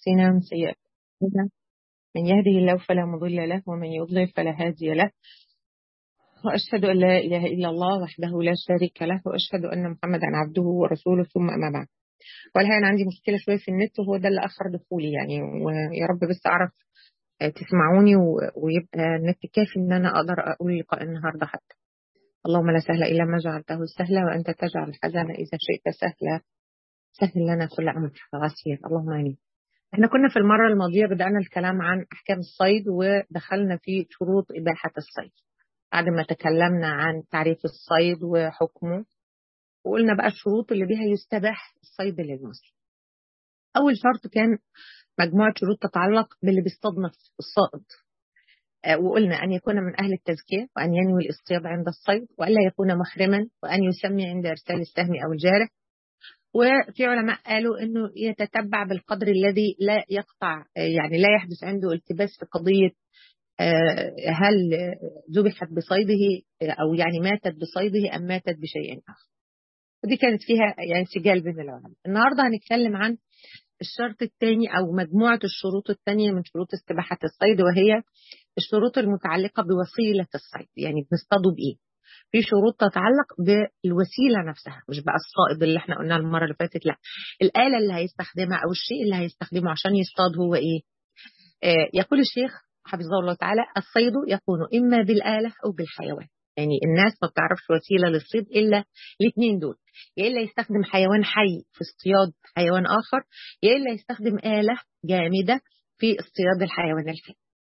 أنفسنا من سيئات أعمالنا من يهده الله فلا مضل له ومن يضلل فلا هادي له وأشهد أن لا إله إلا الله وحده لا شريك له وأشهد أن محمدا عبده ورسوله ثم أما بعد والحقيقة أنا عندي مشكلة شوية في النت وهو ده اللي أخر دخولي يعني ويا رب بس أعرف تسمعوني ويبقى النت كافي إن أنا أقدر أقول لقاء النهاردة حتى اللهم لا سهل إلا ما جعلته سهلا وأنت تجعل الحزن إذا شئت سهلا سهل لنا كل أمر غسير اللهم آمين احنا كنا في المرة الماضية بدأنا الكلام عن أحكام الصيد ودخلنا في شروط إباحة الصيد بعد ما تكلمنا عن تعريف الصيد وحكمه وقلنا بقى الشروط اللي بها يستباح الصيد للمسلم أول شرط كان مجموعة شروط تتعلق باللي بيصطادنا الصائد وقلنا أن يكون من أهل التزكية وأن ينوي الاصطياد عند الصيد وألا يكون محرما وأن يسمي عند إرسال السهم أو الجارح وفي علماء قالوا انه يتتبع بالقدر الذي لا يقطع يعني لا يحدث عنده التباس في قضيه هل ذبحت بصيده او يعني ماتت بصيده ام ماتت بشيء اخر. ودي كانت فيها يعني سجال بين العلماء. النهارده هنتكلم عن الشرط الثاني او مجموعه الشروط الثانيه من شروط استباحه الصيد وهي الشروط المتعلقه بوسيله الصيد، يعني بنصطاده بايه؟ في شروط تتعلق بالوسيله نفسها مش بقى الصائد اللي احنا قلناه المره اللي فاتت لا الاله اللي هيستخدمها او الشيء اللي هيستخدمه عشان يصطاد هو ايه آه يقول الشيخ حفظه الله تعالى الصيد يكون اما بالاله او بالحيوان يعني الناس ما بتعرفش وسيله للصيد الا الاثنين دول يا الا يستخدم حيوان حي في اصطياد حيوان اخر يا الا يستخدم اله جامده في اصطياد الحيوان الحي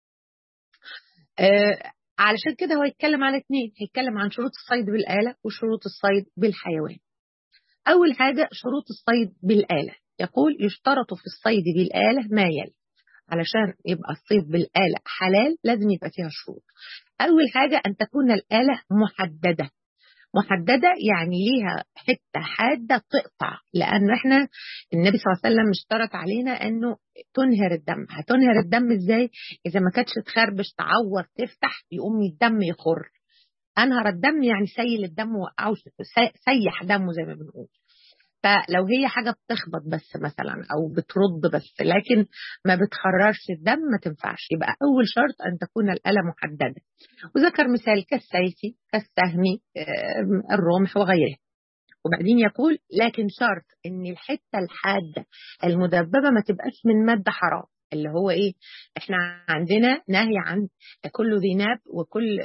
آه علشان كده هو يتكلم على اثنين هيتكلم عن شروط الصيد بالآلة وشروط الصيد بالحيوان أول حاجة شروط الصيد بالآلة يقول يشترط في الصيد بالآلة ما يلي علشان يبقى الصيد بالآلة حلال لازم يبقى فيها شروط أول حاجة أن تكون الآلة محددة محددة يعني ليها حتة حادة تقطع لأن احنا النبي صلى الله عليه وسلم اشترط علينا أنه تنهر الدم هتنهر الدم ازاي إذا ما كانتش تخربش تعور تفتح يقوم الدم يخر أنهر الدم يعني سيل الدم وقعه سيح دمه زي ما بنقول فلو هي حاجة بتخبط بس مثلا أو بترد بس لكن ما بتخررش الدم ما تنفعش يبقى أول شرط أن تكون الآلة محددة وذكر مثال كالسيف كالسهم الرمح وغيره وبعدين يقول لكن شرط ان الحته الحاده المدببه ما تبقاش من ماده حرام اللي هو ايه احنا عندنا نهي عن كل ذي ناب وكل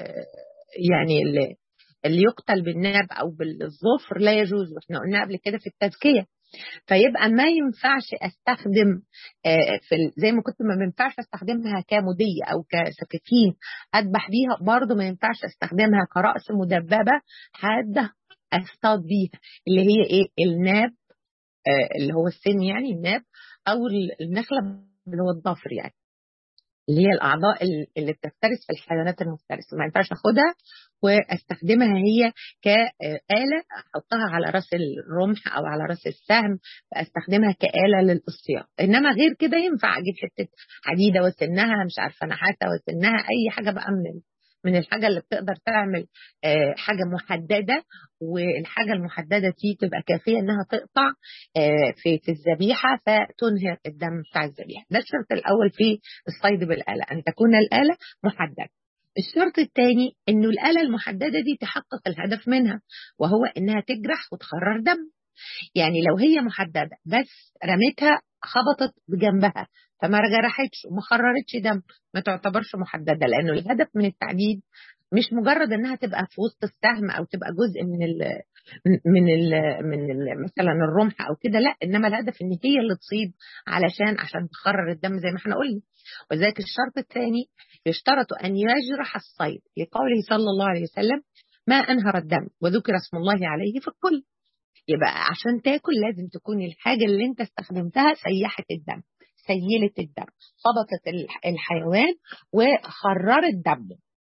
يعني اللي اللي يقتل بالناب او بالظفر لا يجوز واحنا قلنا قبل كده في التزكيه فيبقى ما ينفعش استخدم في زي ما كنت ما ينفعش استخدمها كمديه او كسكاكين اذبح بيها برضه ما ينفعش استخدمها كراس مدببه حاده اصطاد بيها اللي هي ايه الناب اللي هو السن يعني الناب او النخله اللي هو الضفر يعني اللي هي الاعضاء اللي بتفترس في الحيوانات المفترسه ما ينفعش اخدها واستخدمها هي كآلة احطها على راس الرمح او على راس السهم فاستخدمها كآلة للاصطياد انما غير كده ينفع اجيب حته حديده وسنها مش عارفه نحاسه وسنها اي حاجه بقى من من الحاجة اللي بتقدر تعمل حاجة محددة والحاجة المحددة دي تبقى كافية إنها تقطع في في الذبيحة فتنهر الدم بتاع الذبيحة ده الشرط الأول في الصيد بالآلة أن تكون الآلة محددة الشرط الثاني إنه الآلة المحددة دي تحقق الهدف منها وهو إنها تجرح وتخرر دم يعني لو هي محددة بس رميتها خبطت بجنبها فما جرحتش وما خررتش دم ما تعتبرش محدده لانه الهدف من التعديد مش مجرد انها تبقى في وسط السهم او تبقى جزء من ال من ال من ال مثلا الرمح او كده لا انما الهدف ان هي اللي تصيب علشان عشان تخرر الدم زي ما احنا قلنا وذلك الشرط الثاني يشترط ان يجرح الصيد لقوله صلى الله عليه وسلم ما انهر الدم وذكر اسم الله عليه في الكل يبقى عشان تاكل لازم تكون الحاجه اللي انت استخدمتها سيحت الدم سيلت الدم خبطت الحيوان وخررت دمه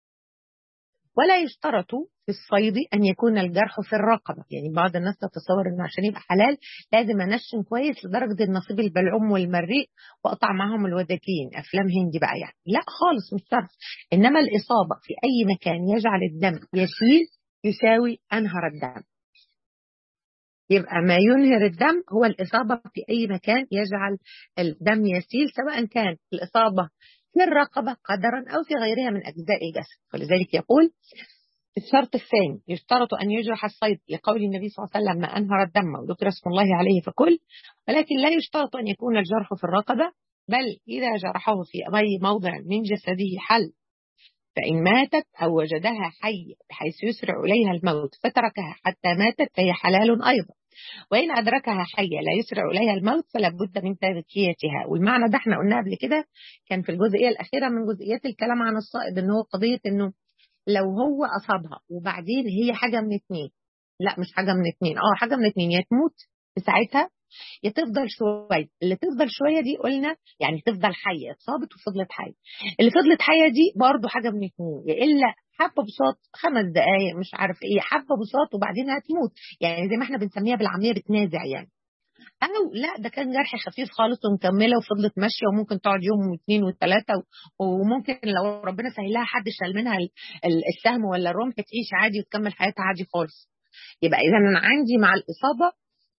ولا يشترط في الصيد ان يكون الجرح في الرقبه يعني بعض الناس تتصور انه عشان يبقى حلال لازم انشن كويس لدرجه النصيب البلعوم والمريء واقطع معاهم الوداكين افلام هندي بقى يعني لا خالص مش شرط انما الاصابه في اي مكان يجعل الدم يسيل يساوي انهر الدم يبقى ما ينهر الدم هو الإصابة في أي مكان يجعل الدم يسيل سواء كان الإصابة في الرقبة قدرا أو في غيرها من أجزاء الجسد ولذلك يقول الشرط الثاني يشترط أن يجرح الصيد لقول النبي صلى الله عليه وسلم ما أنهر الدم وذكر اسم الله عليه فكل ولكن لا يشترط أن يكون الجرح في الرقبة بل إذا جرحه في أي موضع من جسده حل فإن ماتت أو وجدها حي بحيث يسرع إليها الموت فتركها حتى ماتت فهي حلال أيضا وإن أدركها حية لا يسرع إليها الموت فلا بد من تذكيتها والمعنى ده احنا قلناه قبل كده كان في الجزئية الأخيرة من جزئيات الكلام عن الصائد إن هو قضية إنه لو هو أصابها وبعدين هي حاجة من اتنين لا مش حاجة من اتنين اه حاجة من اتنين يا تموت في ساعتها يا تفضل شويه اللي تفضل شويه دي قلنا يعني تفضل حيه اتصابت وفضلت حيه اللي فضلت حيه دي برضو حاجه من اتنين يا الا حبه بساط خمس دقائق مش عارف ايه حبه بساط وبعدين هتموت يعني زي ما احنا بنسميها بالعاميه بتنازع يعني او لا ده كان جرح خفيف خالص ومكمله وفضلت ماشيه وممكن تقعد يوم واثنين وثلاثه وممكن لو ربنا سهل لها حد شال منها السهم ولا الرمح تعيش عادي وتكمل حياتها عادي خالص يبقى اذا انا عندي مع الاصابه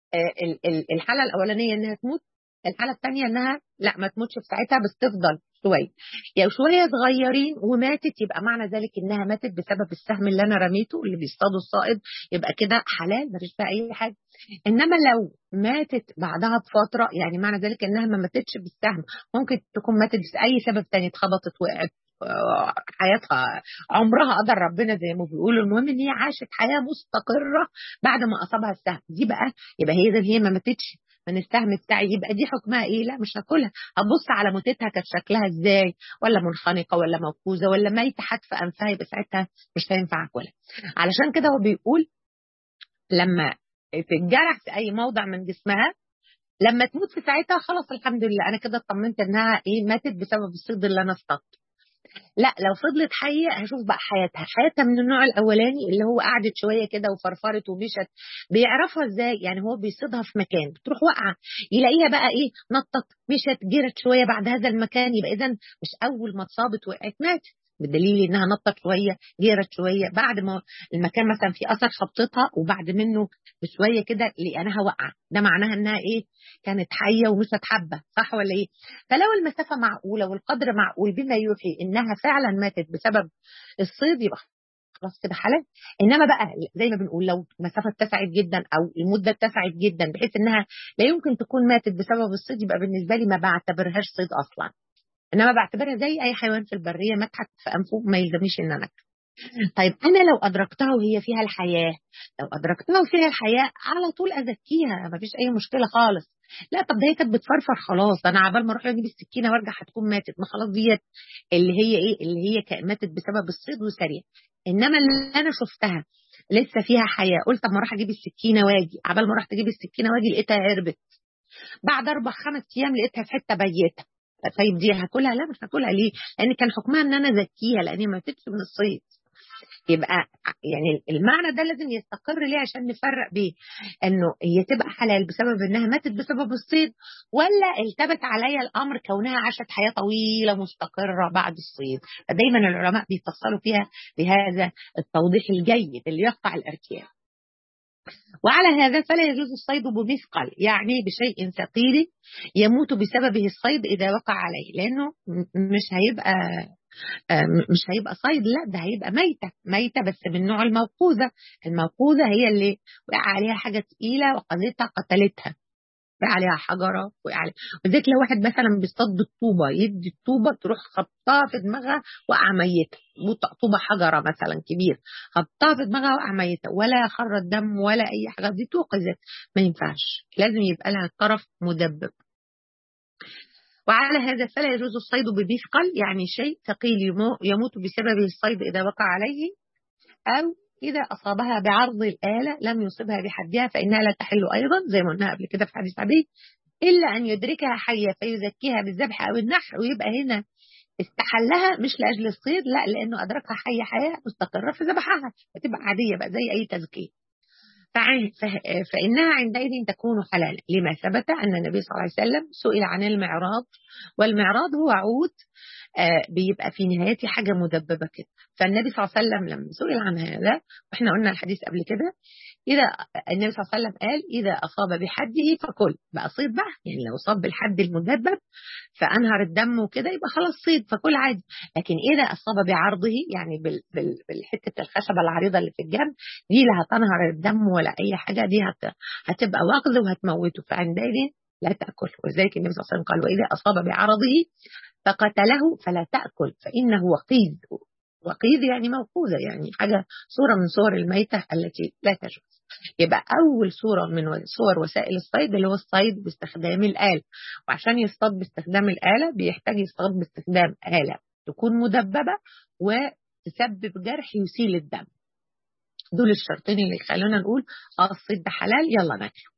الحاله الاولانيه انها تموت الحاله الثانيه انها لا ما تموتش في ساعتها بس تفضل شويه لو شويه صغيرين وماتت يبقى معنى ذلك انها ماتت بسبب السهم اللي انا رميته اللي بيصطادوا الصائد يبقى كده حلال مفيش فيها اي حاجه انما لو ماتت بعدها بفتره يعني معنى ذلك انها ما ماتتش بالسهم ممكن تكون ماتت باي سبب تاني اتخبطت وقعت حياتها عمرها قدر ربنا زي ما بيقولوا المهم ان هي عاشت حياه مستقره بعد ما اصابها السهم دي بقى يبقى هي ده هي ما ماتتش من السهم بتاعي يبقى دي حكمها ايه لا مش هاكلها هتبص على موتتها كانت شكلها ازاي ولا منخنقه ولا موقوزه ولا ميته حتف انفها يبقى ساعتها مش هينفع اكلها علشان كده هو بيقول لما تتجرح في اي موضع من جسمها لما تموت في ساعتها خلاص الحمد لله انا كده اطمنت انها ايه ماتت بسبب الصيد اللي انا اصطدته لا لو فضلت حيه هشوف بقى حياتها حياتها من النوع الاولاني اللي هو قعدت شويه كده وفرفرت ومشت بيعرفها ازاي يعني هو بيصيدها في مكان بتروح واقعه يلاقيها بقى ايه نطت مشت جرت شويه بعد هذا المكان يبقى اذا مش اول ما اتصابت وقعت ماتت بالدليل انها نطت شويه جرت شويه بعد ما المكان مثلا في اثر خبطتها وبعد منه بشويه كده لقيناها واقعه ده معناها انها ايه كانت حيه ومشت حبه صح ولا ايه فلو المسافه معقوله والقدر معقول بما يوحي انها فعلا ماتت بسبب الصيد يبقى خلاص كده حلال انما بقى زي ما بنقول لو مسافه اتسعت جدا او المده اتسعت جدا بحيث انها لا يمكن تكون ماتت بسبب الصيد يبقى بالنسبه لي ما بعتبرهاش صيد اصلا انما بعتبرها زي اي حيوان في البريه مدحت في انفه ما يلزمنيش ان انا طيب انا لو ادركتها وهي فيها الحياه لو ادركتها وفيها الحياه على طول ازكيها ما فيش اي مشكله خالص لا طب ده هي كانت بتفرفر خلاص انا عبال ما اروح اجيب السكينه وارجع هتكون ماتت ما خلاص ديت اللي هي ايه اللي هي ماتت بسبب الصيد وسريع انما اللي انا شفتها لسه فيها حياه قلت طب ما اروح اجيب السكينه واجي عبال ما رحت اجيب السكينه واجي لقيتها هربت بعد اربع خمس ايام لقيتها في حته بيته طيب دي هاكلها لا مش هاكلها ليه؟ لان كان حكمها ان انا ازكيها لان هي ما ماتتش من الصيد يبقى يعني المعنى ده لازم يستقر ليه عشان نفرق بيه انه هي تبقى حلال بسبب انها ماتت بسبب الصيد ولا التبت عليا الامر كونها عاشت حياه طويله مستقره بعد الصيد فدايما العلماء بيفصلوا فيها بهذا التوضيح الجيد اللي يقطع الارتياب وعلى هذا فلا يجوز الصيد بمثقل يعني بشيء ثقيل يموت بسببه الصيد إذا وقع عليه لأنه مش هيبقى مش هيبقى صيد لا ده هيبقى ميتة ميتة بس من نوع الموقوذة الموقوذة هي اللي وقع عليها حاجة تقيلة وقذتها قتلتها وقع عليها حجره وقع عليها وذلك لو واحد مثلا بيصطاد بالطوبه يدي الطوبه تروح خبطها في دماغها وقع ميته طوبه حجره مثلا كبير خبطها في دماغها وقع ميته ولا خرج دم ولا اي حاجه دي توقظت ما ينفعش لازم يبقى لها طرف مدبب وعلى هذا فلا يجوز الصيد بمثقل يعني شيء ثقيل يموت بسببه الصيد إذا وقع عليه أو إذا أصابها بعرض الآلة لم يصبها بحدها فإنها لا تحل أيضا زي ما قلنا قبل كده في حديث عبيد إلا أن يدركها حية فيزكيها بالذبح أو النحر ويبقى هنا استحلها مش لأجل الصيد لا لأنه أدركها حية حياة مستقرة في ذبحها فتبقى عادية بقى زي أي تزكية فإنها عندئذ تكون حلالا لما ثبت أن النبي صلى الله عليه وسلم سئل عن المعراض والمعراض هو عود بيبقى في نهايته حاجة مدببة كده فالنبي صلى الله عليه وسلم لما سئل عن هذا واحنا قلنا الحديث قبل كده إذا النبي صلى الله عليه وسلم قال إذا أصاب بحده فكل بقى صيد بقى يعني لو صاب بالحد المدبب فأنهر الدم وكده يبقى خلاص صيد فكل عادي لكن إذا أصاب بعرضه يعني بال بال بالحتة الخشبة العريضة اللي في الجنب دي لا هتنهر الدم ولا أي حاجة دي هت هتبقى وغز وهتموته فعندئذ لا تأكل ولذلك النبي صلى الله عليه وسلم قال وإذا أصاب بعرضه فقتله فلا تأكل فإنه وقيد وقيد يعني موقوذة يعني حاجة صورة من صور الميتة التي لا تجوز يبقى أول صورة من صور وسائل الصيد اللي هو الصيد باستخدام الآلة وعشان يصطاد باستخدام الآلة بيحتاج يصطاد باستخدام آلة تكون مدببة وتسبب جرح يسيل الدم دول الشرطين اللي يخلونا نقول اه الصيد ده حلال يلا ناكله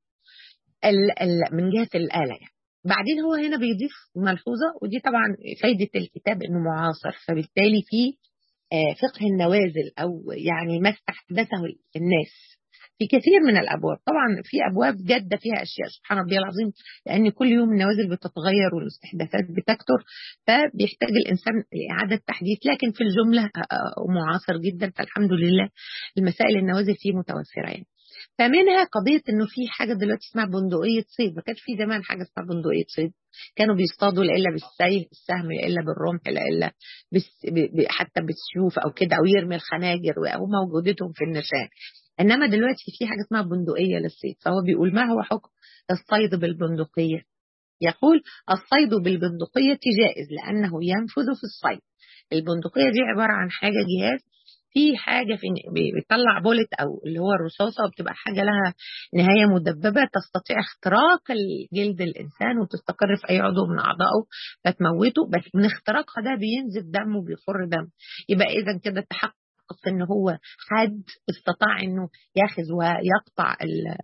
من جهة الآلة يعني. بعدين هو هنا بيضيف ملحوظة ودي طبعا فايدة الكتاب انه معاصر فبالتالي في فقه النوازل او يعني ما استحدثه الناس في كثير من الابواب طبعا في ابواب جاده فيها اشياء سبحان ربي العظيم لان كل يوم النوازل بتتغير والاستحداثات بتكثر فبيحتاج الانسان لاعاده تحديث لكن في الجمله معاصر جدا فالحمد لله المسائل النوازل فيه متوفره يعني فمنها قضيه انه في حاجه دلوقتي اسمها بندقيه صيد ما كانش في زمان حاجه اسمها بندقيه صيد كانوا بيصطادوا لا الا بالسيف السهم لا الا بالرمح لا الا بس حتى بالسيوف او كده او يرمي الخناجر او موجودتهم في النشان انما دلوقتي في حاجه اسمها بندقيه للصيد فهو بيقول ما هو حكم الصيد بالبندقيه يقول الصيد بالبندقيه جائز لانه ينفذ في الصيد البندقيه دي عباره عن حاجه جهاز في حاجه في بيطلع بولت او اللي هو الرصاصه وبتبقى حاجه لها نهايه مدببه تستطيع اختراق جلد الانسان وتستقر في اي عضو من اعضائه فتموته بس من اختراقها ده بينزف دم وبيخر دم يبقى اذا كده تحقق ان هو حد استطاع انه ياخذ ويقطع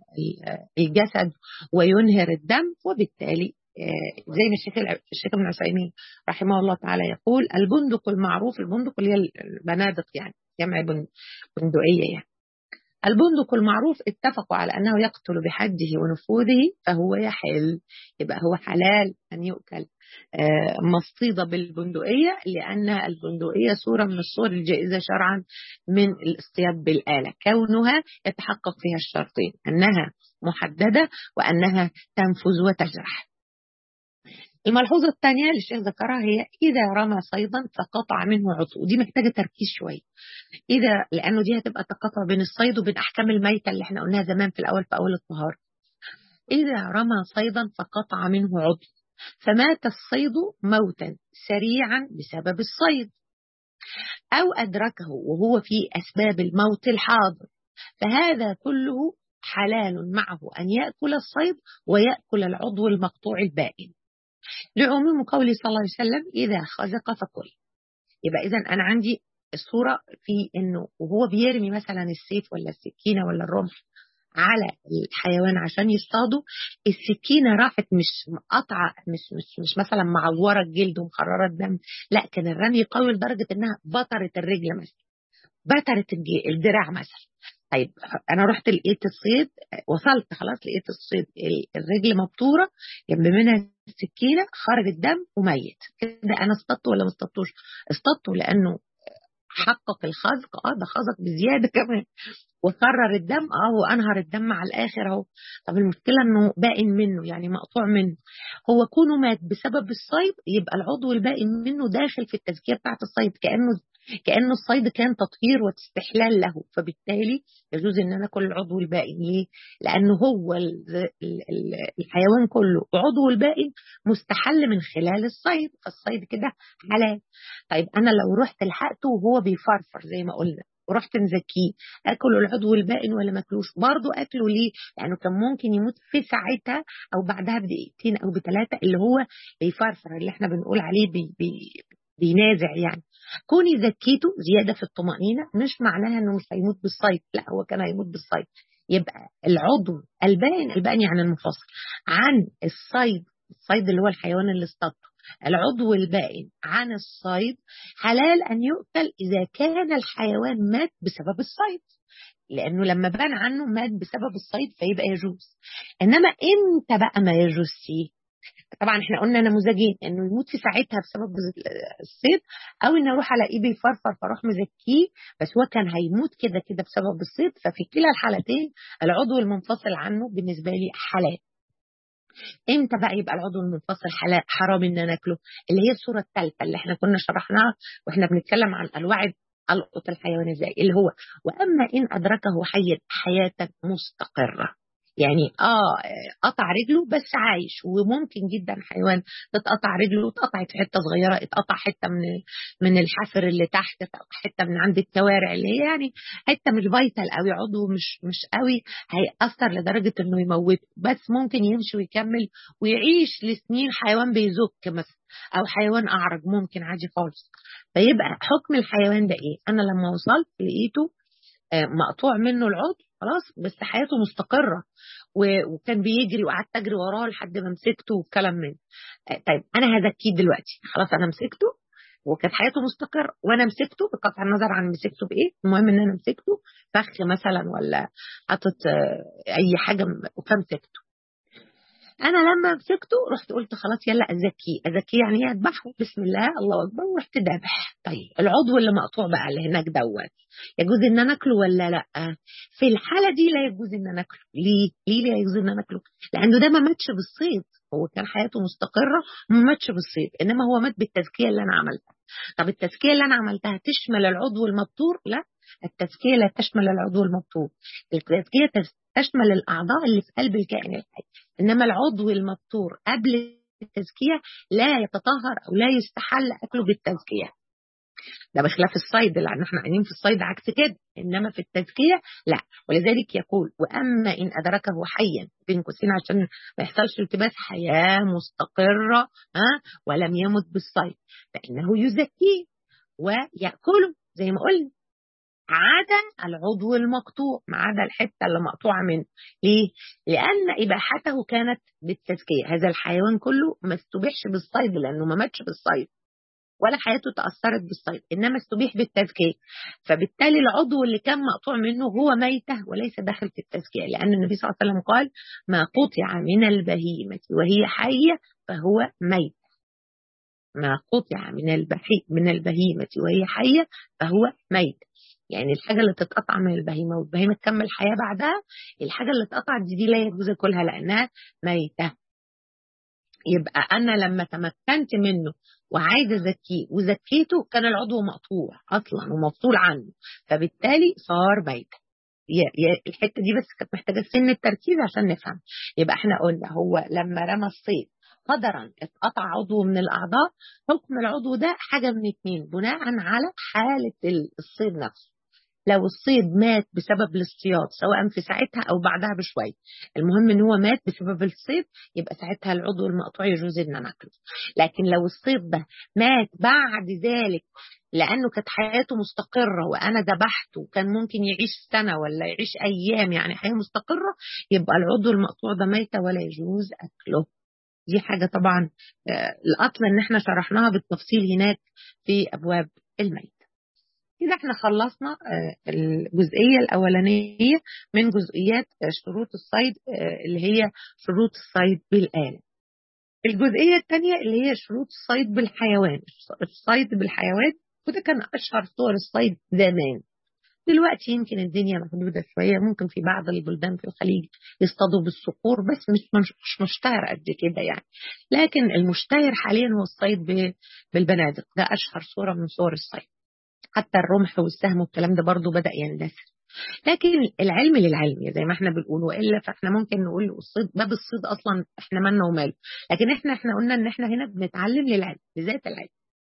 الجسد وينهر الدم وبالتالي زي ما الشيخ الشيخ ابن عثيمين رحمه الله تعالى يقول البندق المعروف البندق اللي هي البنادق يعني جمع بندقيه يعني البندق المعروف اتفقوا على انه يقتل بحده ونفوذه فهو يحل يبقى هو حلال ان يؤكل مصيدة بالبندقية لأن البندقية صورة من الصور الجائزة شرعا من الاصطياد بالآلة كونها يتحقق فيها الشرطين أنها محددة وأنها تنفذ وتجرح الملحوظة الثانية اللي الشيخ ذكرها هي إذا رمى صيدا فقطع منه عضو ودي محتاجة تركيز شوية إذا لأنه دي هتبقى تقاطع بين الصيد وبين أحكام الميتة اللي احنا قلناها زمان في الأول في أول الطهارة إذا رمى صيدا فقطع منه عضو فمات الصيد موتا سريعا بسبب الصيد أو أدركه وهو في أسباب الموت الحاضر فهذا كله حلال معه أن يأكل الصيد ويأكل العضو المقطوع البائن لعموم قوله صلى الله عليه وسلم إذا خزق فكل يبقى إذا أنا عندي الصورة في إنه وهو بيرمي مثلا السيف ولا السكينة ولا الرمح على الحيوان عشان يصطادوا السكينه راحت مش قطعه مش مش مش مثلا معوره الجلد ومخرره الدم لا كان الرمي قوي لدرجه انها بطرت الرجل مثلا بطرت الدراع مثلا طيب انا رحت لقيت الصيد وصلت خلاص لقيت الصيد الرجل مبتوره جنب منها السكينه خرج الدم وميت كده انا اصطدته ولا ما اصطدتوش اصطدته لانه حقق الخزق اه ده خزق بزياده كمان وكرر الدم اه وانهر الدم على الاخر اهو طب المشكله انه باين منه يعني مقطوع منه هو كونه مات بسبب الصيد يبقى العضو الباقي منه داخل في التزكيه بتاعه الصيد كانه كانه الصيد كان تطهير واستحلال له فبالتالي يجوز ان انا اكل العضو الباقي ليه؟ لانه هو الحيوان كله عضو الباقي مستحل من خلال الصيد فالصيد كده حلال طيب انا لو رحت لحقته وهو بيفرفر زي ما قلنا ورحت مزكيه اكله العضو البائن ولا ماكلوش برضه اكله ليه لانه كان ممكن يموت في ساعتها او بعدها بدقيقتين او بثلاثه اللي هو بيفرفر اللي احنا بنقول عليه بي بي بينازع يعني كوني زكيته زياده في الطمانينه مش معناها انه مش هيموت بالصيد لا هو كان هيموت بالصيد يبقى العضو البائن البائن يعني المنفصل عن الصيد الصيد اللي هو الحيوان اللي اصطادته العضو البائن عن الصيد حلال أن يؤكل إذا كان الحيوان مات بسبب الصيد لأنه لما بان عنه مات بسبب الصيد فيبقى يجوز إنما إمتى بقى ما يجوز فيه طبعا احنا قلنا نموذجين انه يموت في ساعتها بسبب الصيد او ان اروح الاقيه بيفرفر فاروح مزكيه بس هو كان هيموت كده كده بسبب الصيد ففي كلا الحالتين العضو المنفصل عنه بالنسبه لي حلال امتى بقى يبقى العضو المنفصل حلال حرام ان انا اكله اللي هي الصوره الثالثه اللي احنا كنا شرحناها واحنا بنتكلم عن انواع القط الحيوان ازاي اللي هو واما ان ادركه حيا حياه مستقره يعني اه قطع رجله بس عايش وممكن جدا حيوان تتقطع رجله اتقطعت حته صغيره اتقطع حته من من الحفر اللي تحت حته من عند الكوارع اللي هي يعني حته مش فايتال قوي عضو مش مش قوي هيأثر لدرجه انه يموته بس ممكن يمشي ويكمل ويعيش لسنين حيوان بيزك مثلا او حيوان اعرج ممكن عادي خالص فيبقى حكم الحيوان ده ايه انا لما وصلت لقيته مقطوع منه العضو خلاص بس حياته مستقرة وكان بيجري وقعدت أجري وراه لحد ما مسكته والكلام من طيب أنا هزكيه دلوقتي خلاص أنا مسكته وكانت حياته مستقرة وأنا مسكته بقطع النظر عن مسكته بإيه المهم إن أنا مسكته فخ مثلا ولا حاطط أي حاجة فمسكته انا لما مسكته رحت قلت خلاص يلا ازكيه ازكيه يعني ايه اذبحه بسم الله الله اكبر ورحت ذابح طيب العضو اللي مقطوع بقى اللي هناك دوت يجوز ان انا اكله ولا لا في الحاله دي لا يجوز ان انا اكله ليه ليه لا يجوز ان انا اكله لانه ده ما ماتش بالصيد هو كان حياته مستقره ما ماتش بالصيد انما هو مات بالتزكيه اللي انا عملتها طب التزكيه اللي انا عملتها تشمل العضو المبتور لا التزكيه لا تشمل العضو المبتور التزكيه تشمل الاعضاء اللي في قلب الكائن الحي انما العضو المبتور قبل التزكيه لا يتطهر او لا يستحل اكله بالتزكيه ده بخلاف الصيد لان احنا قاعدين في الصيد عكس كده انما في التزكيه لا ولذلك يقول واما ان ادركه حيا بين قوسين عشان ما يحصلش التباس حياه مستقره ها ولم يمت بالصيد فانه يزكيه وياكله زي ما قلنا عدا العضو المقطوع ما عدا الحته اللي مقطوعه منه ليه لان اباحته كانت بالتزكيه هذا الحيوان كله ما استبيحش بالصيد لانه ما ماتش بالصيد ولا حياته تاثرت بالصيد انما استبيح بالتزكيه فبالتالي العضو اللي كان مقطوع منه هو ميته وليس داخل في التزكيه لان النبي صلى الله عليه وسلم قال ما قطع من البهيمه وهي حيه فهو ميت ما قطع من البحي من البهيمه وهي حيه فهو ميت يعني الحاجة اللي تتقطع من البهيمة والبهيمة تكمل حياة بعدها الحاجة اللي اتقطعت دي, دي لا يجوز كلها لأنها ميتة يبقى أنا لما تمكنت منه وعايزة أزكيه وزكيته كان العضو مقطوع أصلا ومفصول عنه فبالتالي صار ميت الحتة دي بس كانت محتاجة سن التركيز عشان نفهم يبقى احنا قلنا هو لما رمى الصيد قدرا اتقطع عضو من الأعضاء حكم العضو ده حاجة من اتنين بناء على حالة الصيد نفسه لو الصيد مات بسبب الاصطياد سواء في ساعتها او بعدها بشويه المهم ان هو مات بسبب الصيد يبقى ساعتها العضو المقطوع يجوز ان ناكله لكن لو الصيد ده مات بعد ذلك لانه كانت حياته مستقره وانا ذبحته وكان ممكن يعيش سنه ولا يعيش ايام يعني حياه مستقره يبقى العضو المقطوع ده ميت ولا يجوز اكله دي حاجه طبعا القتل ان احنا شرحناها بالتفصيل هناك في ابواب الميت كده احنا خلصنا الجزئيه الاولانيه من جزئيات شروط الصيد اللي هي شروط الصيد بالاله الجزئيه الثانيه اللي هي شروط الصيد بالحيوان الصيد بالحيوان وده كان اشهر صور الصيد زمان دلوقتي يمكن الدنيا محدوده شويه ممكن في بعض البلدان في الخليج يصطادوا بالصقور بس مش مش مشتهر قد كده يعني لكن المشتهر حاليا هو الصيد بالبنادق ده اشهر صوره من صور الصيد حتى الرمح والسهم والكلام ده برضه بدأ يندثر لكن العلم للعلم زي ما احنا بنقول والا فاحنا ممكن نقول الصيد باب الصيد اصلا احنا مالنا وماله لكن احنا احنا قلنا ان احنا هنا بنتعلم للعلم لذات العلم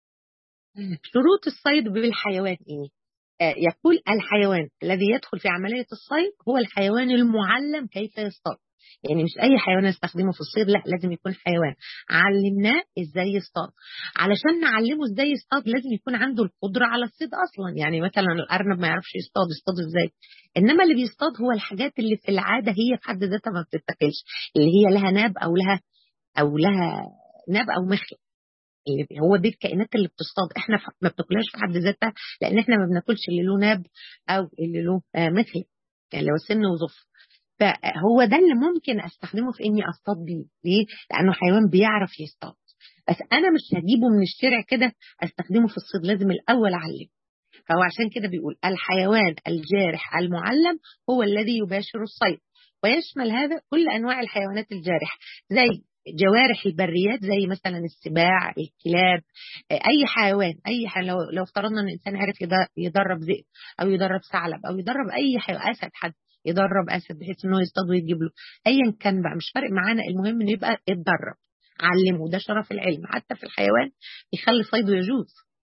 شروط الصيد بالحيوان ايه آه يقول الحيوان الذي يدخل في عملية الصيد هو الحيوان المعلم كيف يصطاد يعني مش اي حيوان نستخدمه في الصيد لا لازم يكون حيوان علمناه ازاي يصطاد علشان نعلمه ازاي يصطاد لازم يكون عنده القدره على الصيد اصلا يعني مثلا الارنب ما يعرفش يصطاد يصطاد ازاي انما اللي بيصطاد هو الحاجات اللي في العاده هي في حد ذاتها ما بتتاكلش اللي هي لها ناب او لها او لها ناب او مخلب اللي هو دي الكائنات اللي بتصطاد احنا ما بناكلهاش في حد ذاتها لان احنا ما بناكلش اللي له ناب او اللي له آه مخلب يعني لو سن وظفر فهو ده اللي ممكن استخدمه في اني اصطاد بيه ليه لانه حيوان بيعرف يصطاد بس انا مش هجيبه من الشارع كده استخدمه في الصيد لازم الاول اعلمه فهو عشان كده بيقول الحيوان الجارح المعلم هو الذي يباشر الصيد ويشمل هذا كل انواع الحيوانات الجارحه زي جوارح البريات زي مثلا السباع الكلاب اي حيوان اي حيوان لو لو افترضنا ان الانسان عرف يدرب ذئب او يدرب ثعلب او يدرب اي حيوان اسد حد يدرب اسد بحيث انه يصطاد ويجيب له ايا كان بقى مش فارق معانا المهم انه يبقى اتدرب علمه ده شرف العلم حتى في الحيوان يخلي صيده يجوز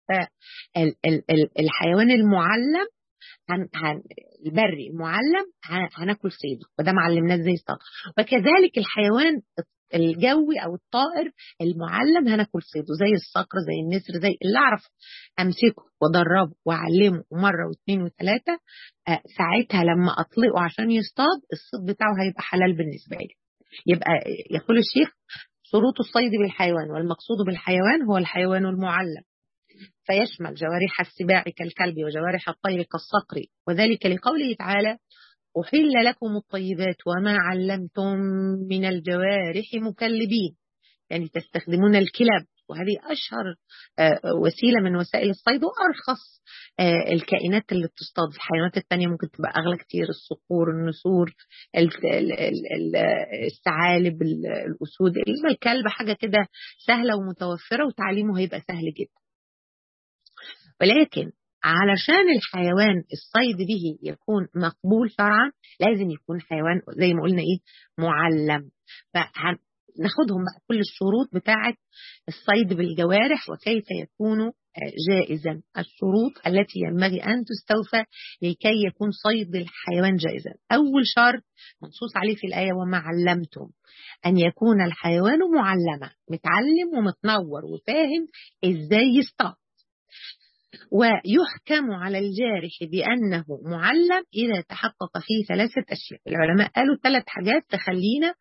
فالحيوان المعلم هن هن البري المعلم هناكل صيده وده معلمناه ازاي يصطاد وكذلك الحيوان الجوي او الطائر المعلم هناكل صيده زي الصقر زي النسر زي اللي اعرف امسكه وادربه واعلمه مره واثنين وثلاثه آه ساعتها لما اطلقه عشان يصطاد الصيد بتاعه هيبقى حلال بالنسبه لي يبقى يقول الشيخ شروط الصيد بالحيوان والمقصود بالحيوان هو الحيوان المعلم فيشمل جوارح السباع كالكلب وجوارح الطير كالصقر وذلك لقوله تعالى أحل لكم الطيبات وما علمتم من الجوارح مكلبين يعني تستخدمون الكلاب وهذه أشهر وسيلة من وسائل الصيد وأرخص الكائنات اللي بتصطاد الحيوانات التانية ممكن تبقى أغلى كتير الصقور النسور الثعالب الأسود الكلب حاجة كده سهلة ومتوفرة وتعليمه هيبقى سهل جدا ولكن علشان الحيوان الصيد به يكون مقبول شرعا لازم يكون حيوان زي ما قلنا ايه معلم فناخدهم بقى كل الشروط بتاعه الصيد بالجوارح وكيف يكون جائزا الشروط التي ينبغي ان تستوفى لكي يكون صيد الحيوان جائزا اول شرط منصوص عليه في الايه وما علمتم ان يكون الحيوان معلما متعلم ومتنور وفاهم ازاي يصطاد ويحكم على الجارح بأنه معلم إذا تحقق فيه ثلاثة أشياء العلماء قالوا ثلاث حاجات تخلينا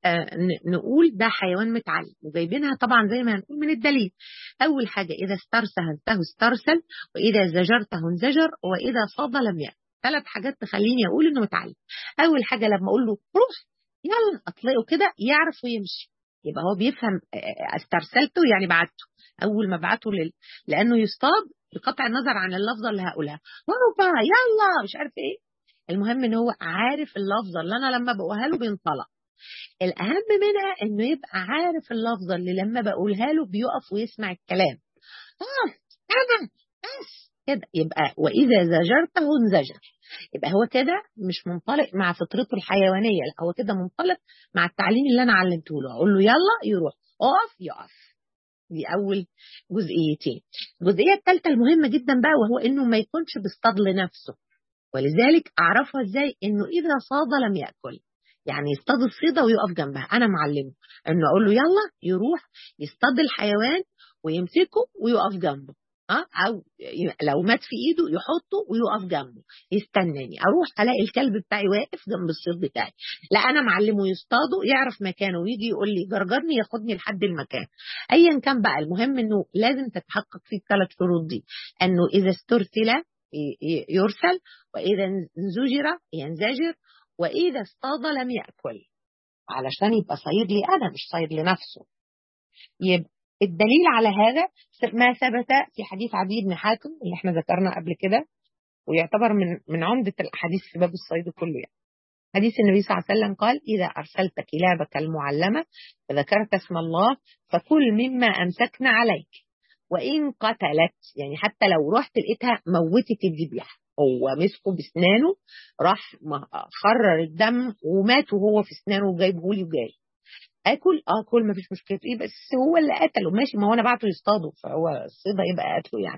نقول ده حيوان متعلم وجايبينها طبعا زي ما هنقول من الدليل أول حاجة إذا استرسلته استرسل وإذا زجرته انزجر وإذا صاد لم يأكل ثلاث حاجات تخليني أقول إنه متعلم أول حاجة لما أقول له روح يلا أطلقه كده يعرف ويمشي يبقى هو بيفهم استرسلته يعني بعته اول ما ابعته لل... لانه يصطاد بقطع النظر عن اللفظه اللي هقولها هوبا يلا مش عارف ايه المهم ان هو عارف اللفظه اللي انا لما بقولها له بينطلق الاهم منها انه يبقى عارف اللفظه اللي لما بقولها له بيقف ويسمع الكلام اه انا بس كده يبقى واذا زجرته انزجر يبقى هو كده مش منطلق مع فطرته الحيوانيه لا هو كده منطلق مع التعليم اللي انا علمته له اقول له يلا يروح اقف يقف دي أول جزئيتين الجزئية الثالثة المهمة جدا بقى وهو إنه ما يكونش بيصطاد لنفسه ولذلك أعرفها إزاي إنه إذا صاد لم يأكل يعني يصطاد الصيدة ويقف جنبها أنا معلمه إنه أقول له يلا يروح يصطاد الحيوان ويمسكه ويقف جنبه أه؟ أو لو مات في إيده يحطه ويقف جنبه يستناني أروح ألاقي الكلب بتاعي واقف جنب الصيد بتاعي لا أنا معلمه يصطاده يعرف مكانه ويجي يقول لي جرجرني ياخدني لحد المكان أيا كان بقى المهم إنه لازم تتحقق فيه الثلاث شروط دي إنه إذا استرسل يرسل وإذا انزجر ينزجر وإذا اصطاد لم يأكل علشان يبقى صيد لي أنا مش صيد لنفسه يبقى الدليل على هذا ما ثبت في حديث عدي بن حاتم اللي احنا ذكرناه قبل كده ويعتبر من من عمدة الأحاديث في باب الصيد كله يعني. حديث النبي صلى الله عليه وسلم قال إذا أرسلت كلابك المعلمة فذكرت اسم الله فكل مما أمسكنا عليك وإن قتلت يعني حتى لو رحت لقيتها موتت الذبيحة هو مسكه بسنانه راح خرر الدم ومات وهو في اسنانه وجايبه لي وجاي اكل اكل ما فيش مشكله ايه بس هو اللي قتله ماشي ما هو انا بعته يصطاده فهو الصيده يبقى قتله يعني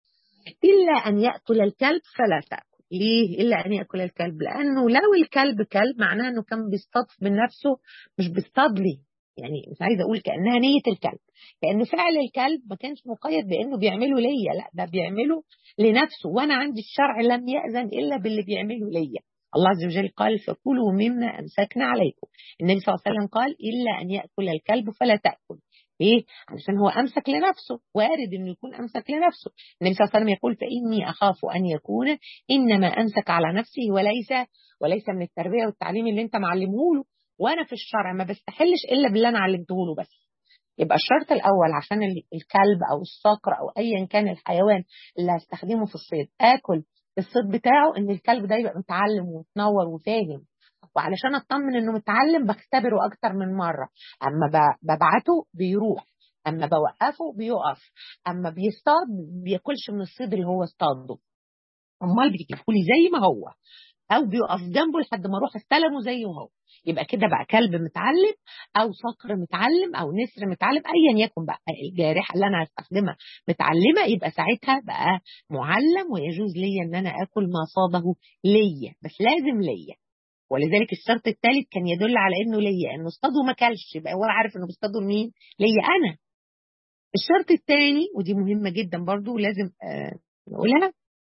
الا ان ياكل الكلب فلا تاكل ليه الا ان ياكل الكلب لانه لو الكلب كلب معناه انه كان بيصطاد من نفسه مش بيصطاد لي يعني مش عايزه اقول كانها نيه الكلب كانه فعل الكلب ما كانش مقيد بانه بيعمله ليا لا ده بيعمله لنفسه وانا عندي الشرع لم ياذن الا باللي بيعمله ليا الله عز وجل قال فكلوا مما أمسكنا عليكم النبي صلى الله عليه وسلم قال إلا أن يأكل الكلب فلا تأكل ليه؟ علشان هو أمسك لنفسه وارد إنه يكون أمسك لنفسه النبي صلى الله عليه وسلم يقول فإني أخاف أن يكون إنما أمسك على نفسه وليس وليس من التربية والتعليم اللي أنت معلمه له وأنا في الشرع ما بستحلش إلا باللي أنا علمته له بس يبقى الشرط الأول عشان الكلب أو الصقر أو أيا كان الحيوان اللي هستخدمه في الصيد آكل الصيد بتاعه إن الكلب ده يبقى متعلم ومتنور وفاهم وعلشان اطمن انه متعلم بختبره اكتر من مره اما ببعته بيروح اما بوقفه بيقف اما بيصطاد بياكلش من الصيد اللي هو اصطاده امال بيجيبهولي زي ما هو او بيقف جنبه لحد ما اروح استلمه زي ما هو يبقى كده بقى كلب متعلم او صقر متعلم او نسر متعلم ايا يكن بقى الجارحه اللي انا هستخدمها متعلمه يبقى ساعتها بقى معلم ويجوز لي ان انا اكل ما صاده ليا بس لازم ليا ولذلك الشرط الثالث كان يدل على انه ليا انه اصطاده ما كلش يبقى هو عارف انه بيصطاده لمين ليا انا الشرط الثاني ودي مهمه جدا برضو لازم آه نقولها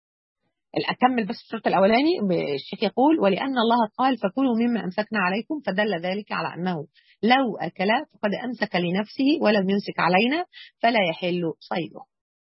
أكمل بس الشرط الأولاني الشيخ يقول ولأن الله قال فكلوا مما أمسكنا عليكم فدل ذلك على أنه لو أكل فقد أمسك لنفسه ولم يمسك علينا فلا يحل صيده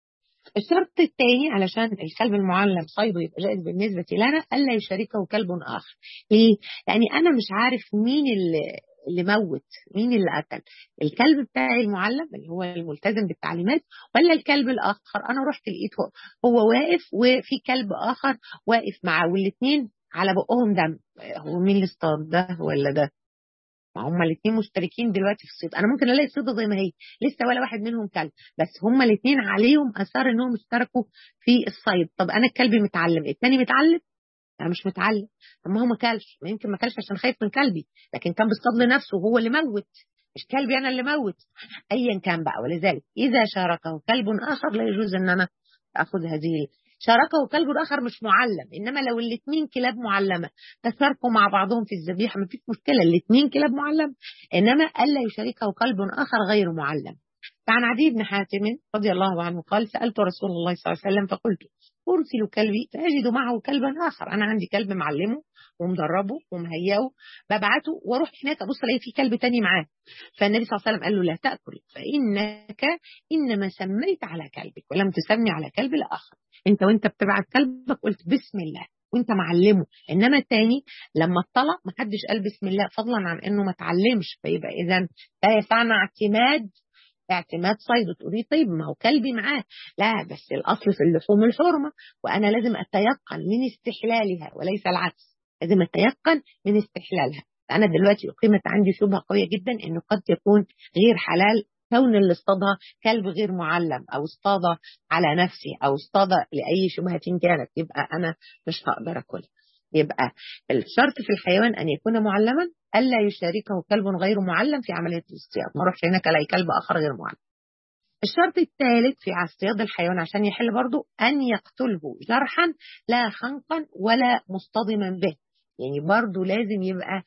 الشرط الثاني علشان الكلب المعلم صيده يبقى جائز بالنسبة لنا ألا يشاركه كلب آخر ليه؟ يعني أنا مش عارف مين اللي اللي موت مين اللي قتل الكلب بتاعي المعلم اللي هو الملتزم بالتعليمات ولا الكلب الاخر انا رحت لقيته هو واقف وفي كلب اخر واقف معاه والاثنين على بقهم دم هو مين اللي اصطاد ده ولا ده ما هم الاثنين مشتركين دلوقتي في الصيد انا ممكن الاقي الصيده زي ما هي لسه ولا واحد منهم كلب بس هم الاثنين عليهم اثار انهم اشتركوا في الصيد طب انا الكلب متعلم الثاني متعلم انا مش متعلم طب ما هو ما كلش ما يمكن ما كلش عشان خايف من كلبي لكن كان بيصطاد لنفسه هو اللي موت مش كلبي انا اللي موت ايا كان بقى ولذلك اذا شاركه كلب اخر لا يجوز ان انا اخذ هذه شاركه كلب اخر مش معلم انما لو الاثنين كلاب معلمه تشاركوا مع بعضهم في الذبيحه ما فيش مشكله الاثنين كلاب معلم انما الا يشاركه كلب اخر غير معلم فعن عدي بن حاتم رضي الله عنه قال سالت رسول الله صلى الله عليه وسلم فقلت أرسل كلبي فأجد معه كلبا آخر أنا عندي كلب معلمه ومدربه ومهيئه ببعته واروح هناك ابص الاقي في كلب تاني معاه فالنبي صلى الله عليه وسلم قال له لا تاكل فانك انما سميت على كلبك ولم تسمي على كلب الاخر انت وانت بتبعت كلبك قلت بسم الله وانت معلمه انما التاني لما اطلع ما حدش قال بسم الله فضلا عن انه ما اتعلمش فيبقى اذا لا يسعنا اعتماد اعتماد صيد تقولي طيب ما هو كلبي معاه لا بس الاصل في اللحوم الحرمه وانا لازم اتيقن من استحلالها وليس العكس لازم اتيقن من استحلالها انا دلوقتي اقيمت عندي شبهه قويه جدا انه قد يكون غير حلال كون اللي اصطادها كلب غير معلم او اصطاد على نفسي او اصطاد لاي شبهه كانت يبقى انا مش هقدر اكلها يبقى الشرط في الحيوان ان يكون معلما الا يشاركه كلب غير معلم في عمليه الاصطياد ما اروحش هناك الاقي كلب اخر غير معلم الشرط الثالث في اصطياد الحيوان عشان يحل برضه ان يقتله جرحا لا خنقا ولا مصطدما به يعني برضه لازم يبقى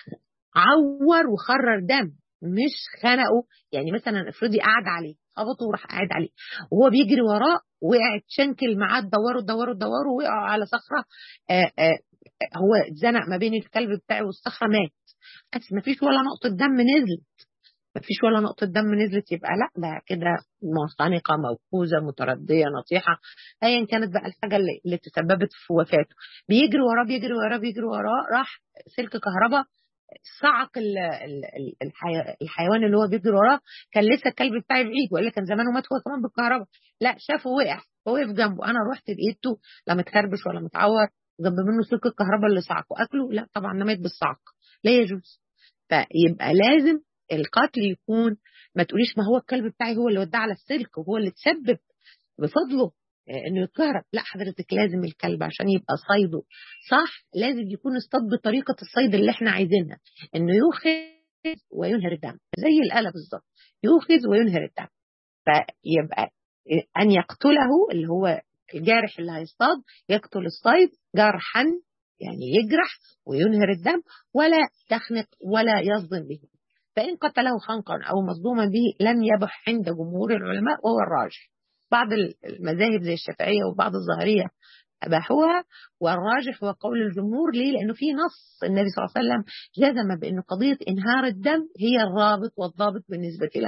عور وخرر دم مش خنقه يعني مثلا افرضي قعد عليه خبطه وراح قاعد عليه وهو بيجري وراه وقع تشنكل معاه تدوروا تدوروا تدوروا وقعوا على صخره آآ آآ هو اتزنق ما بين الكلب بتاعي والصخره مات بس ما فيش ولا نقطه دم نزلت ما فيش ولا نقطة دم نزلت يبقى لا ده كده منخنقة موقوزة متردية نطيحة أيا كانت بقى الحاجة اللي, اللي تسببت في وفاته بيجري وراه بيجري وراه بيجري وراه راح سلك كهرباء صعق ال ال ال الحيوان اللي هو بيجري وراه كان لسه الكلب بتاعي بعيد والا كان زمانه مات هو كمان بالكهرباء لا شافه وقع فوقف جنبه انا رحت لقيته لا متخربش ولا متعور جنب منه سلك الكهرباء اللي صعقه اكله لا طبعا ده مات بالصعق لا يجوز فيبقى لازم القتل يكون ما تقوليش ما هو الكلب بتاعي هو اللي وداه على السلك وهو اللي تسبب بفضله انه يتكهرب لا حضرتك لازم الكلب عشان يبقى صيده صح لازم يكون اصطاد بطريقه الصيد اللي احنا عايزينها انه يوخذ وينهر الدم زي الاله بالظبط يوخذ وينهر الدم فيبقى ان يقتله اللي هو الجارح اللي هيصطاد يقتل الصيد جرحا يعني يجرح وينهر الدم ولا يخنق ولا يصدم به فإن قتله خنقا أو مصدوما به لم يبح عند جمهور العلماء وهو الراجح بعض المذاهب زي الشافعية وبعض الظاهرية أباحوها والراجح هو قول الجمهور ليه؟ لأنه في نص النبي صلى الله عليه وسلم جزم بأن قضية إنهار الدم هي الرابط والضابط بالنسبة لنا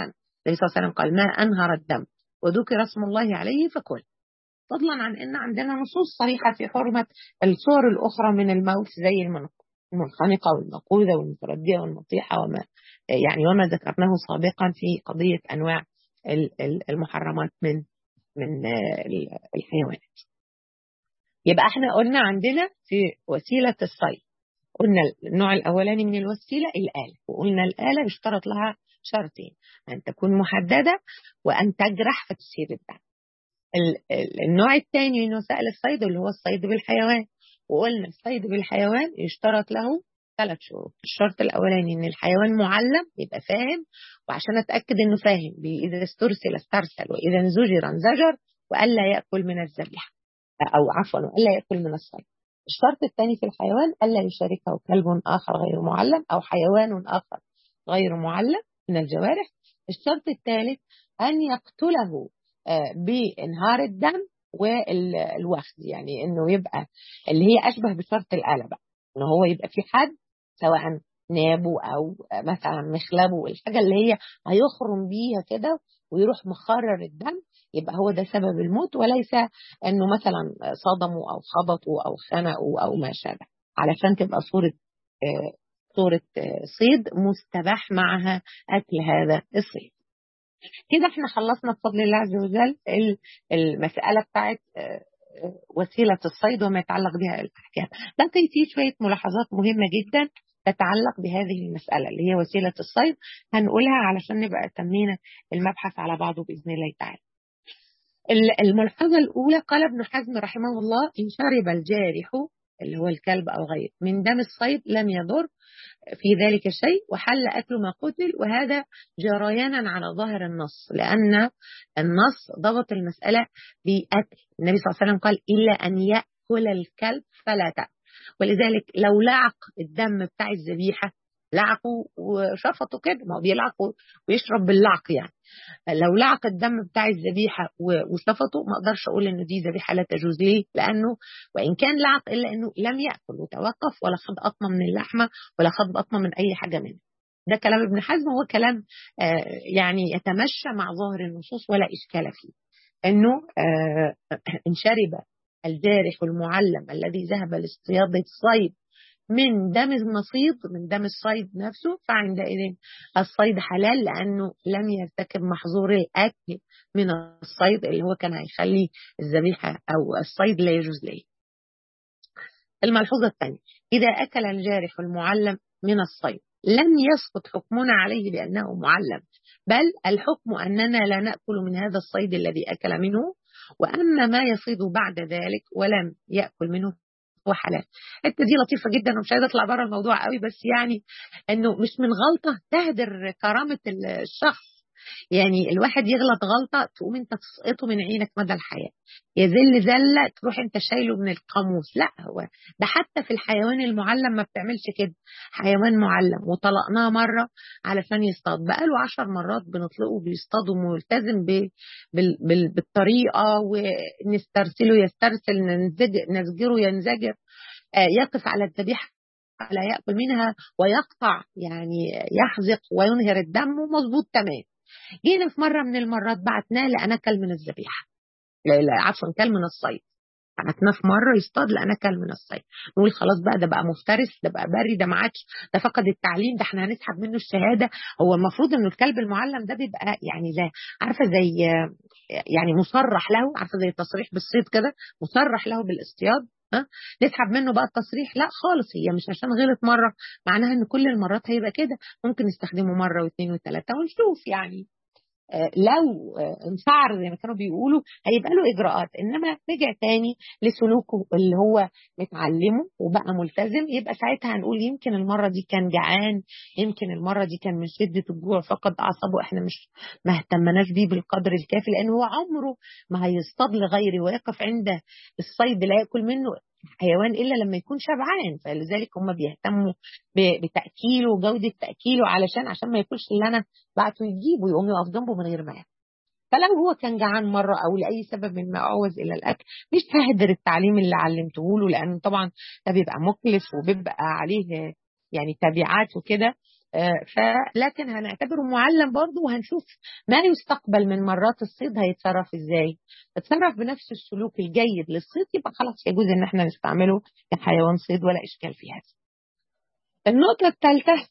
النبي صلى الله عليه وسلم قال ما أنهر الدم وذكر اسم الله عليه فكل فضلا عن أن عندنا نصوص صريحة في حرمة الصور الأخرى من الموت زي المنخنقة والمقودة والمتردية والمطيحة وما يعني وما ذكرناه سابقا في قضية أنواع المحرمات من من الحيوانات يبقى احنا قلنا عندنا في وسيلة الصيد قلنا النوع الأولاني من الوسيلة الآلة وقلنا الآلة يشترط لها شرطين أن تكون محددة وأن تجرح فتسير الدم النوع الثاني من وسائل الصيد اللي هو الصيد بالحيوان وقلنا الصيد بالحيوان يشترط له ثلاث شروط الشرط الأولاني إن الحيوان معلم يبقى فاهم وعشان أتأكد إنه فاهم إذا استرسل استرسل وإذا انزجر انزجر وألا يأكل من الذبيحة أو عفوا وألا يأكل من الصيد الشرط الثاني في الحيوان ألا يشاركه كلب آخر غير معلم أو حيوان آخر غير معلم من الجوارح الشرط الثالث أن يقتله بإنهار الدم والوخز يعني إنه يبقى اللي هي أشبه بشرط الآلة بقى إن هو يبقى في حد سواء نابه أو مثلا مخلبه الحاجة اللي هي هيخرم بيها كده ويروح مخرر الدم يبقى هو ده سبب الموت وليس انه مثلا صدموا او خبطوا او خنقوا او ما شابه علشان تبقى صورة صورة صيد مستباح معها اكل هذا الصيد كده احنا خلصنا بفضل الله عز وجل المسألة بتاعت وسيلة الصيد وما يتعلق بها الأحكام لكن في شوية ملاحظات مهمة جدا تتعلق بهذه المسألة اللي هي وسيلة الصيد هنقولها علشان نبقى تمينا المبحث على بعضه بإذن الله تعالى الملحظة الأولى قال ابن حزم رحمه الله إن شرب الجارح اللي هو الكلب أو غيره من دم الصيد لم يضر في ذلك شيء وحل أكل ما قتل وهذا جريانا على ظاهر النص لأن النص ضبط المسألة بأكل النبي صلى الله عليه وسلم قال إلا أن يأكل الكلب فلا تأكل ولذلك لو لعق الدم بتاع الذبيحة لعقوا وشفطوا كده ما هو بيلعق ويشرب باللعق يعني لو لعق الدم بتاع الذبيحة وشفطه ما اقدرش اقول انه دي ذبيحة لا تجوز ليه لانه وان كان لعق الا انه لم يأكل وتوقف ولا خد قطمة من اللحمة ولا خد قطمة من اي حاجة منها ده كلام ابن حزم هو كلام آه يعني يتمشى مع ظاهر النصوص ولا اشكال فيه انه آه ان شرب الجارح المعلم الذي ذهب لاصطياد الصيد من دم النصيد من دم الصيد نفسه فعندئذ الصيد حلال لأنه لم يرتكب محظور الأكل من الصيد اللي هو كان هيخلي الذبيحة أو الصيد لا يجوز له الملحوظة الثانية إذا أكل الجارح المعلم من الصيد لم يسقط حكمنا عليه بأنه معلم بل الحكم أننا لا نأكل من هذا الصيد الذي أكل منه وأما ما يصيد بعد ذلك ولم يأكل منه هو حلال الحته دي لطيفه جدا ومش عايزه اطلع بره الموضوع قوي بس يعني انه مش من غلطه تهدر كرامه الشخص يعني الواحد يغلط غلطه تقوم انت تسقطه من عينك مدى الحياه يذل زله تروح انت شايله من القاموس لا هو ده حتى في الحيوان المعلم ما بتعملش كده حيوان معلم وطلقناه مره علشان يصطاد بقاله عشر مرات بنطلقه بيصطاد وملتزم بالطريقه ونسترسله يسترسل نزجره ينزجر يقف على الذبيحه لا يأكل منها ويقطع يعني يحزق وينهر الدم مظبوط تمام جينا في مرة من المرات بعتناه لأنا كل من الذبيحة لا لا عفوا كل من الصيد بعتناه في مرة يصطاد لأنا كل من الصيد نقول خلاص بقى ده بقى مفترس ده بقى بري ده ما عادش ده فقد التعليم ده احنا هنسحب منه الشهادة هو المفروض انه الكلب المعلم ده بيبقى يعني زي عارفة زي يعني مصرح له عارفة زي التصريح بالصيد كده مصرح له بالاصطياد ها نسحب منه بقى التصريح لا خالص هي مش عشان غلط مره معناها ان كل المرات هيبقى كده ممكن نستخدمه مره واثنين وثلاثه ونشوف يعني لو انفعر زي ما كانوا بيقولوا هيبقى له اجراءات انما رجع تاني لسلوكه اللي هو متعلمه وبقى ملتزم يبقى ساعتها هنقول يمكن المره دي كان جعان يمكن المره دي كان من شده الجوع فقد اعصابه احنا مش ما اهتمناش بيه بالقدر الكافي لان هو عمره ما هيصطاد لغيره ويقف عند الصيد لا ياكل منه حيوان الا لما يكون شبعان فلذلك هم بيهتموا بتاكيله وجوده تاكيله علشان عشان ما ياكلش اللي انا بعته يجيبه يقوم يقف جنبه من غير ما ياكل فلو هو كان جعان مرة أو لأي سبب من ما أعوز إلى الأكل مش ههدر التعليم اللي علمته له لأنه طبعا ده بيبقى مكلف وبيبقى عليه يعني تبعات وكده فلكن هنعتبره معلم برضه وهنشوف ما يستقبل من مرات الصيد هيتصرف ازاي اتصرف بنفس السلوك الجيد للصيد يبقى خلاص يجوز ان احنا نستعمله كحيوان صيد ولا اشكال في هذا النقطة الثالثة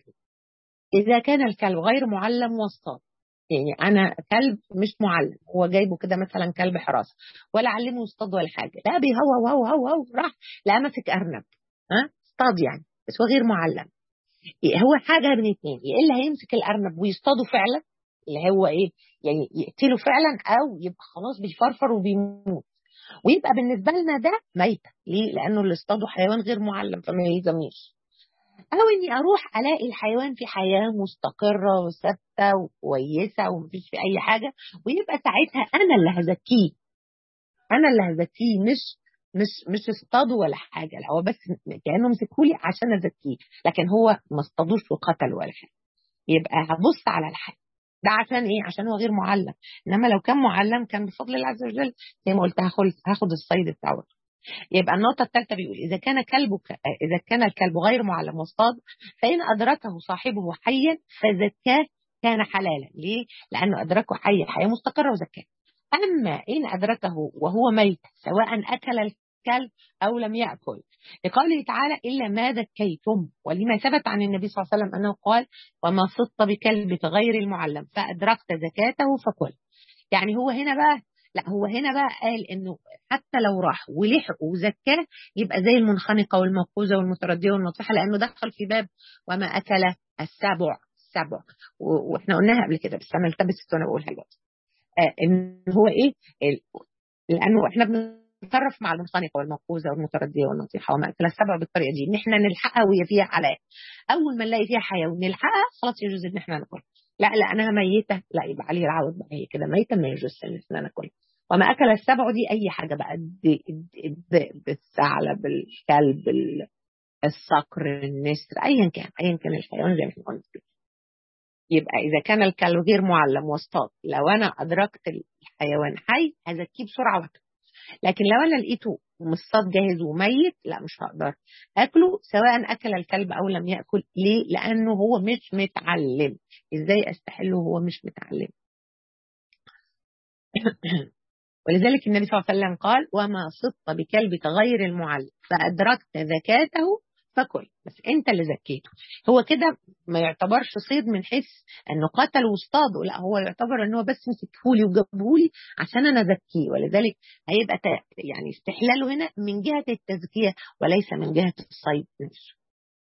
إذا كان الكلب غير معلم واصطاد يعني أنا كلب مش معلم هو جايبه كده مثلا كلب حراسة ولا علمه يصطاد ولا حاجة لا بيهوى هو هو هو راح لا ماسك أرنب ها اصطاد يعني بس هو غير معلم هو حاجه من اثنين يا الا هيمسك الارنب ويصطاده فعلا اللي هو ايه يعني يقتله فعلا او يبقى خلاص بيفرفر وبيموت ويبقى بالنسبه لنا ده ميته ليه لانه اللي اصطاده حيوان غير معلم فما يلزمنيش او اني اروح الاقي الحيوان في حياه مستقره وثابته وكويسه ومفيش في اي حاجه ويبقى ساعتها انا اللي هزكيه انا اللي هزكيه مش مش مش اصطادوا ولا حاجه لا هو بس كانه مسكولي عشان ازكيه لكن هو ما اصطادوش وقتل ولا حاجه يبقى هبص على الحاجه ده عشان ايه؟ عشان هو غير معلم، انما لو كان معلم كان بفضل الله عز وجل زي ما قلت هاخد هاخد الصيد بتاعه. يبقى النقطة الثالثة بيقول إذا كان كلبك إذا كان الكلب غير معلم واصطاد فإن أدركه صاحبه حيا فزكاه كان حلالا، ليه؟ لأنه أدركه حي حياة مستقرة وزكاه. أما إن أدركه وهو ميت سواء أكل الكلب أو لم يأكل لقوله تعالى إلا ما ذكيتم ولما ثبت عن النبي صلى الله عليه وسلم أنه قال وما صدت بكلبك غير المعلم فأدركت زكاته فكل يعني هو هنا بقى لا هو هنا بقى قال انه حتى لو راح ولحق وزكاه يبقى زي المنخنقه والموقوذه والمترديه والنطيحه لانه دخل في باب وما اكل السبع السبع واحنا قلناها قبل كده بس انا التبست وانا بقولها دلوقتي آه ان هو ايه لانه احنا بنتصرف مع المنخنقه والموقوذه والمترديه والنطيحه وما اكل السبع بالطريقه دي ان احنا نلحقها وهي فيها حلال اول ما نلاقي فيها حياه ونلحقها خلاص يجوز ان احنا ناكلها لا لانها ميته لا يبقى عليه العوض بقى هي كده ميته ما يجوز ان احنا ناكلها وما اكل السبع دي اي حاجه بقى الذئب الثعلب الكلب الصقر النسر ايا كان ايا كان الحيوان زي ما احنا قلنا يبقى اذا كان الكلب غير معلم واصطاد لو انا ادركت الحيوان حي هزكيه بسرعه واكله لكن لو انا لقيته مصطاد جاهز وميت لا مش هقدر اكله سواء اكل الكلب او لم ياكل ليه لانه هو مش متعلم ازاي استحله وهو مش متعلم ولذلك النبي صلى الله عليه وسلم قال وما صدت بكلبك غير المعلم فادركت زكاته فكل بس انت اللي زكيته هو كده ما يعتبرش صيد من حيث انه قتل واصطاده لا هو يعتبر ان هو بس مسكهولي وجابهولي عشان انا زكيه ولذلك هيبقى يعني استحلاله هنا من جهه التزكيه وليس من جهه الصيد نفسه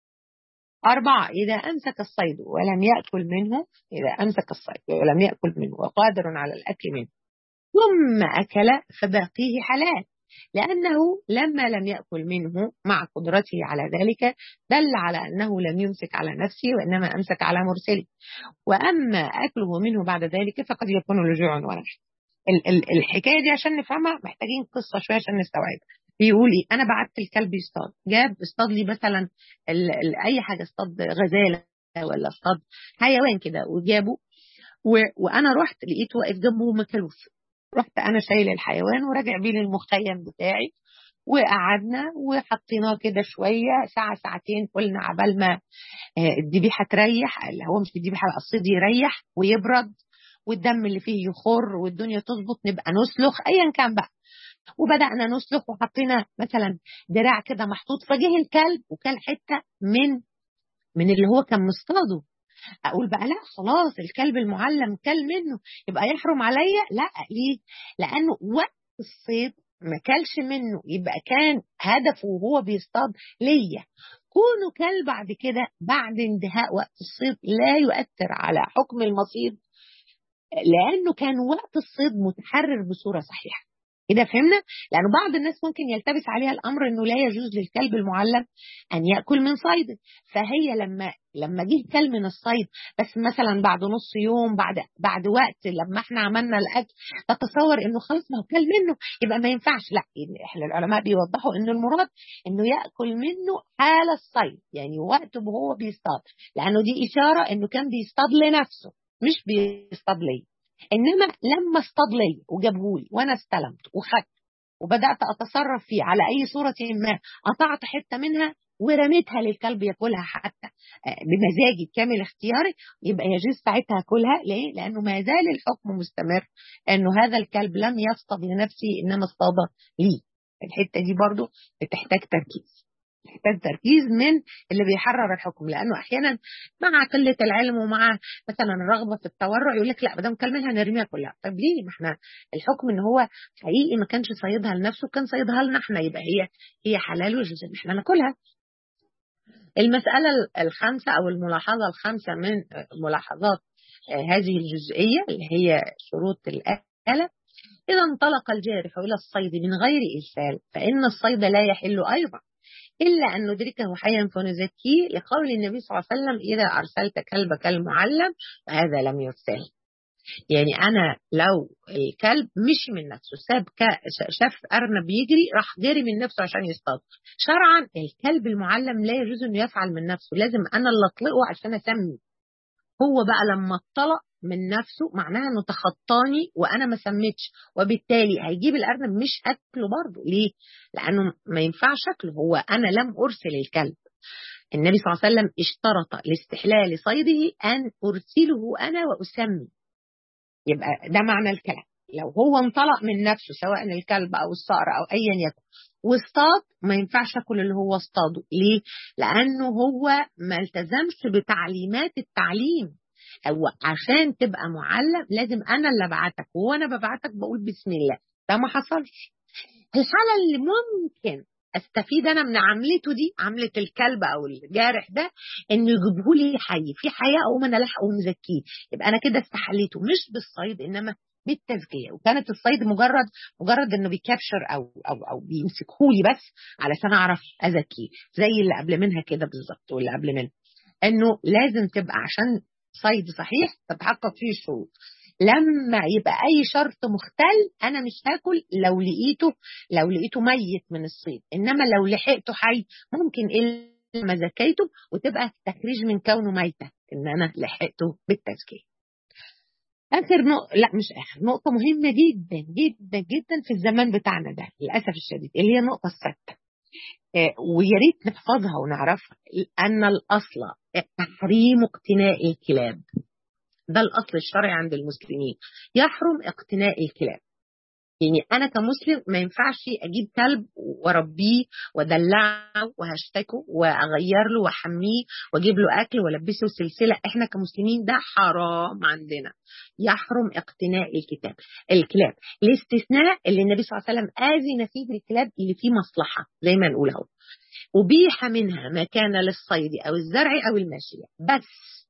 أربعة إذا أمسك الصيد ولم يأكل منه إذا أمسك الصيد ولم يأكل منه وقادر على الأكل منه ثم أكل فباقيه حلال لأنه لما لم يأكل منه مع قدرته على ذلك دل على أنه لم يمسك على نفسه وإنما أمسك على مرسله وأما أكله منه بعد ذلك فقد يكون لجوع ونحن الحكاية دي عشان نفهمها محتاجين قصة شوية عشان نستوعبها بيقول ايه انا بعت الكلب يصطاد جاب اصطاد لي مثلا ال ال اي حاجه اصطاد غزاله ولا اصطاد حيوان كده وجابه وانا رحت لقيته واقف جنبه مكلوف رحت انا شايل الحيوان وراجع بيه للمخيم بتاعي وقعدنا وحطيناه كده شويه ساعه ساعتين قلنا عبال ما الذبيحه تريح اللي هو مش الذبيحه الصيد يريح ويبرد والدم اللي فيه يخر والدنيا تظبط نبقى نسلخ ايا كان بقى وبدانا نسلخ وحطينا مثلا دراع كده محطوط فجه الكلب وكل حته من من اللي هو كان مصطاده اقول بقى لا خلاص الكلب المعلم كل منه يبقى يحرم عليا لا ليه لانه وقت الصيد ما كلش منه يبقى كان هدفه وهو بيصطاد ليا كونه كل بعد كده بعد انتهاء وقت الصيد لا يؤثر على حكم المصيد لانه كان وقت الصيد متحرر بصوره صحيحه كده فهمنا؟ لأنه بعض الناس ممكن يلتبس عليها الأمر إنه لا يجوز للكلب المعلم أن يأكل من صيد فهي لما لما جه كل من الصيد بس مثلا بعد نص يوم بعد بعد وقت لما احنا عملنا الاكل تتصور انه خلاص ما هو كل منه يبقى ما ينفعش لا احنا العلماء بيوضحوا انه المراد انه ياكل منه حال الصيد يعني وقته وهو بيصطاد لانه دي اشاره انه كان بيصطاد لنفسه مش بيصطاد ليه انما لما اصطاد لي وجابهولي وانا استلمت وخدت وبدات اتصرف فيه على اي صوره ما قطعت حته منها ورميتها للكلب ياكلها حتى بمزاجي كامل اختياري يبقى يجوز ساعتها اكلها ليه؟ لانه ما زال الحكم مستمر انه هذا الكلب لم يصطاد لنفسه انما اصطاد لي الحته دي برضو بتحتاج تركيز محتاج تركيز من اللي بيحرر الحكم لانه احيانا مع قله العلم ومع مثلا الرغبه في التورع يقول لك لا ما دام كلمها هنرميها كلها طب ليه ما احنا الحكم ان هو حقيقي ما كانش صيدها لنفسه كان صيدها لنا احنا يبقى هي هي حلال ويجوز ان احنا ناكلها المساله الخامسه او الملاحظه الخامسه من ملاحظات هذه الجزئيه اللي هي شروط الاله إذا انطلق الجارح إلى الصيد من غير إرسال فإن الصيد لا يحل أيضا إلا أن ندركه حيا فنزكيه لقول النبي صلى الله عليه وسلم إذا أرسلت كلبك المعلم فهذا لم يرسل يعني أنا لو الكلب مشي من نفسه ساب شاف أرنب يجري راح جري من نفسه عشان يصطاد شرعا الكلب المعلم لا يجوز أنه يفعل من نفسه لازم أنا اللي أطلقه عشان أسمي هو بقى لما اطلق من نفسه معناها انه تخطاني وانا ما سميتش وبالتالي هيجيب الارنب مش اكله برضه ليه؟ لانه ما ينفعش اكله هو انا لم ارسل الكلب النبي صلى الله عليه وسلم اشترط لاستحلال صيده ان ارسله انا واسمي يبقى ده معنى الكلام لو هو انطلق من نفسه سواء الكلب او الصقر او ايا يكن واصطاد ما ينفعش اكل اللي هو اصطاده ليه لانه هو ما التزمش بتعليمات التعليم هو عشان تبقى معلم لازم انا اللي ابعتك وانا ببعتك بقول بسم الله ده ما حصلش الحاله اللي ممكن استفيد انا من عملته دي عمله الكلب او الجارح ده انه يجيبه لي حي في حياه اقوم انا الحقه ومزكيه يبقى انا كده استحليته مش بالصيد انما بالتزكيه وكانت الصيد مجرد مجرد انه بيكابشر او او او بيمسكهولي بس علشان اعرف ازكيه زي اللي قبل منها كده بالظبط واللي قبل منها انه لازم تبقى عشان صيد صحيح تتحقق فيه الشروط لما يبقى اي شرط مختل انا مش هاكل لو لقيته لو لقيته ميت من الصيد انما لو لحقته حي ممكن الا ما زكيته وتبقى تخريج من كونه ميته ان انا لحقته بالتزكيه اخر نقطه لا مش اخر نقطه مهمه جدا جدا جدا في الزمان بتاعنا ده للاسف الشديد اللي هي النقطه السادسه ويا ريت نحفظها ونعرفها ان الاصل تحريم اقتناء الكلاب ده الاصل الشرعي عند المسلمين يحرم اقتناء الكلاب يعني انا كمسلم ما ينفعش اجيب كلب واربيه وادلعه وهشتكه واغير له واحميه واجيب له اكل والبسه سلسله احنا كمسلمين ده حرام عندنا يحرم اقتناء الكتاب الكلاب الاستثناء اللي النبي صلى الله عليه وسلم اذن فيه الكلاب اللي فيه مصلحه زي ما نقول اهو أبيح منها ما كان للصيد أو الزرع أو الماشية بس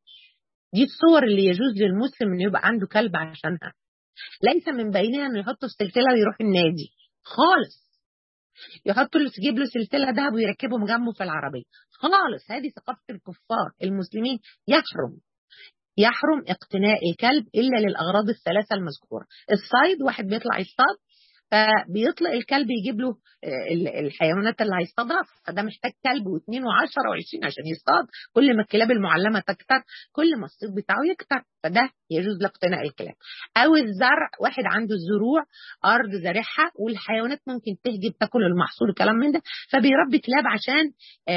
دي الصور اللي يجوز للمسلم إنه يبقى عنده كلب عشانها ليس من بينها إنه يحطه في سلسلة ويروح النادي خالص يحط له تجيب له سلسلة ذهب ويركبهم جنبه في العربية خالص هذه ثقافة الكفار المسلمين يحرم يحرم اقتناء الكلب إلا للأغراض الثلاثة المذكورة الصيد واحد بيطلع يصطاد فبيطلق الكلب يجيب له الحيوانات اللي هيصطادها فده محتاج كلب واثنين وعشرة وعشرين عشان يصطاد كل ما الكلاب المعلمة تكتر كل ما الصيد بتاعه يكتر فده يجوز لاقتناء الكلاب أو الزرع واحد عنده الزروع أرض زارعها والحيوانات ممكن تهجب تاكل المحصول الكلام من ده فبيربي كلاب عشان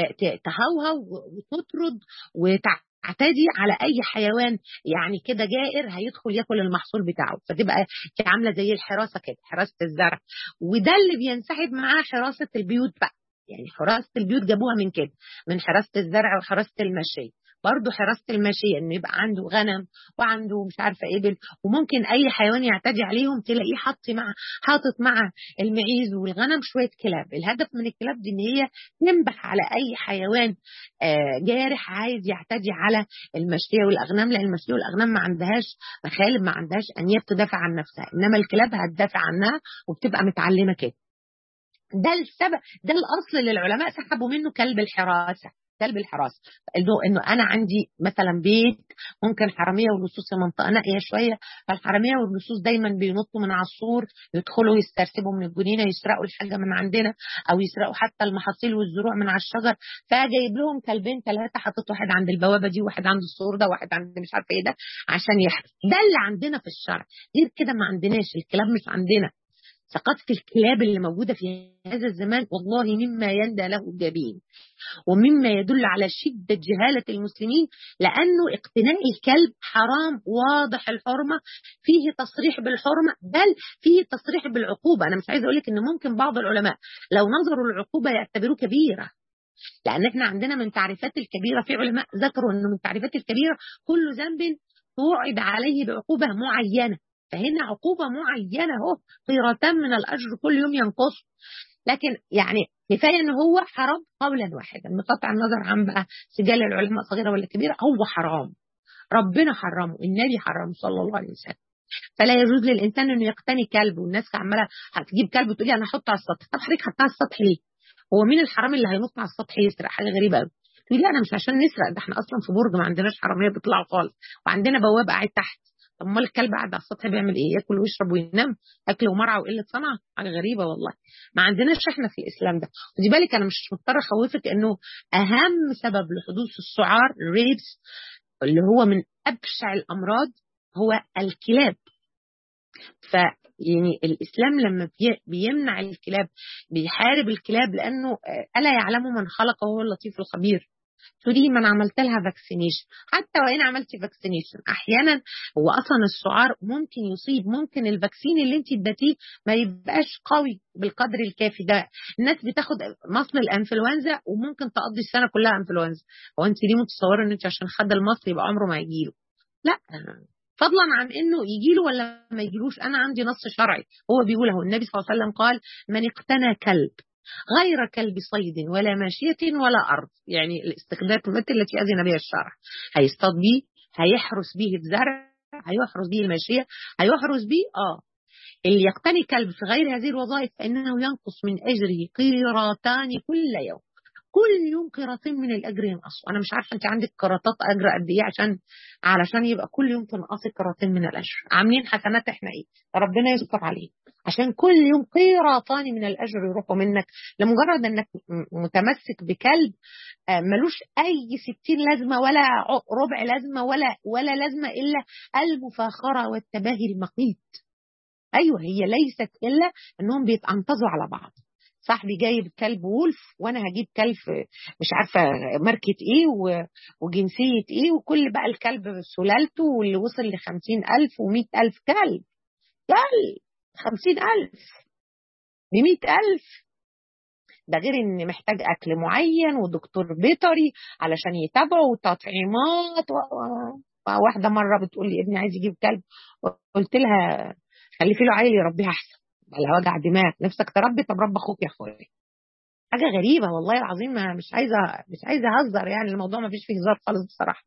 تهوهو وتطرد وتع اعتدي على اي حيوان يعني كده جائر هيدخل ياكل المحصول بتاعه فتبقى عامله زي الحراسه كده حراسه الزرع وده اللي بينسحب معاه حراسه البيوت بقى يعني حراسه البيوت جابوها من كده من حراسه الزرع وحراسه المشي برضه حراسه الماشيه انه يبقى عنده غنم وعنده مش عارفه ابل وممكن اي حيوان يعتدي عليهم تلاقيه حاطط مع حاطط مع المعيز والغنم شويه كلاب الهدف من الكلاب دي ان هي تنبح على اي حيوان جارح عايز يعتدي على المشيه والاغنام لان المشيه والاغنام ما عندهاش مخالب ما عندهاش انياب تدافع عن نفسها انما الكلاب هتدافع عنها وبتبقى متعلمه كده ده السبب ده الاصل اللي العلماء سحبوا منه كلب الحراسه كلب الحراسه انه انه انا عندي مثلا بيت ممكن حراميه ولصوص منطقه نائيه شويه فالحراميه واللصوص دايما بينطوا من على السور يدخلوا يسترسبوا من الجنينه يسرقوا الحاجه من عندنا او يسرقوا حتى المحاصيل والزروع من على الشجر فجايب لهم كلبين ثلاثه حاطط واحد عند البوابه دي وواحد عند السور ده وواحد عند مش عارفه ايه ده عشان يحرس ده اللي عندنا في الشرع غير كده ما عندناش الكلاب مش عندنا ثقافة الكلاب اللي موجودة في هذا الزمان والله مما يندى له الجبين ومما يدل على شدة جهالة المسلمين لأنه اقتناء الكلب حرام واضح الحرمة فيه تصريح بالحرمة بل فيه تصريح بالعقوبة أنا مش عايز أقول لك إن ممكن بعض العلماء لو نظروا العقوبة يعتبروه كبيرة لأن احنا عندنا من تعريفات الكبيرة في علماء ذكروا أنه من تعريفات الكبيرة كل ذنب توعد عليه بعقوبة معينة فهنا عقوبة معينة اهو قيرتان من الأجر كل يوم ينقص لكن يعني كفاية ان هو حرام قولا واحدا بقطع النظر عن بقى سجال العلماء صغيرة ولا كبيرة هو حرام ربنا حرمه النبي حرمه صلى الله عليه وسلم فلا يجوز للانسان انه يقتني كلب والناس عماله هتجيب كلب وتقول لي انا هحطه على السطح طب حضرتك حطها على السطح ليه؟ هو مين الحرام اللي هينط على السطح يسرق حاجه غريبه قوي تقول لي انا مش عشان نسرق ده احنا اصلا في برج ما عندناش حراميه بيطلعوا خالص وعندنا بواب قاعد تحت طب امال الكلب قاعد على السطح بيعمل ايه؟ ياكل ويشرب وينام اكل ومرعى وقله صنعه حاجه غريبه والله ما عندناش احنا في الاسلام ده ودي بالك انا مش مضطر اخوفك انه اهم سبب لحدوث السعار الريبس اللي هو من ابشع الامراض هو الكلاب ف يعني الاسلام لما بيمنع الكلاب بيحارب الكلاب لانه الا يعلم من خلق وهو اللطيف الخبير تقولي ما انا عملت لها فاكسينيشن حتى وان عملت فاكسينيشن احيانا هو اصلا السعار ممكن يصيب ممكن الفاكسين اللي انت اديتيه ما يبقاش قوي بالقدر الكافي ده الناس بتاخد مصل الانفلونزا وممكن تقضي السنه كلها انفلونزا هو انت ليه متصوره ان انت عشان خد المصل يبقى عمره ما يجيله لا فضلا عن انه يجي له ولا ما يجيلوش انا عندي نص شرعي هو بيقول اهو النبي صلى الله عليه وسلم قال من اقتنى كلب غير كلب صيد ولا ماشية ولا أرض يعني الاستخدامات التي أذن بها الشرع هيصطاد بيه هيحرس بيه الزرع هيحرس بيه الماشية هيحرس بيه آه اللي يقتني كلب في غير هذه الوظائف فإنه ينقص من أجره قيراتان كل يوم كل يوم قيراطين من الاجر ينقصوا انا مش عارفه انت عندك قيراطات اجر قد ايه عشان علشان يبقى كل يوم تنقصي قيراطين من الاجر عاملين حسنات احنا ايه ربنا يستر عليه عشان كل يوم قيراطان من الاجر يروحوا منك لمجرد انك متمسك بكلب ملوش اي ستين لازمه ولا ربع لازمه ولا ولا لازمه الا المفاخره والتباهي المقيت ايوه هي ليست الا انهم بيتأنتظوا على بعض صاحبي جايب كلب وولف وانا هجيب كلب مش عارفه ماركه ايه وجنسيه ايه وكل بقى الكلب سلالته واللي وصل ل 50000 و100000 كلب كلب 50000 ب 100000 ده غير ان محتاج اكل معين ودكتور بيطري علشان يتابعه وتطعيمات و... واحده مره بتقول لي ابني عايز يجيب كلب قلت لها خلي له عيل يربيه احسن على وجع دماغ نفسك تربي طب رب اخوك يا اخويا حاجه غريبه والله العظيم ما مش عايزه مش عايزه اهزر يعني الموضوع ما فيش فيه هزار خالص بصراحه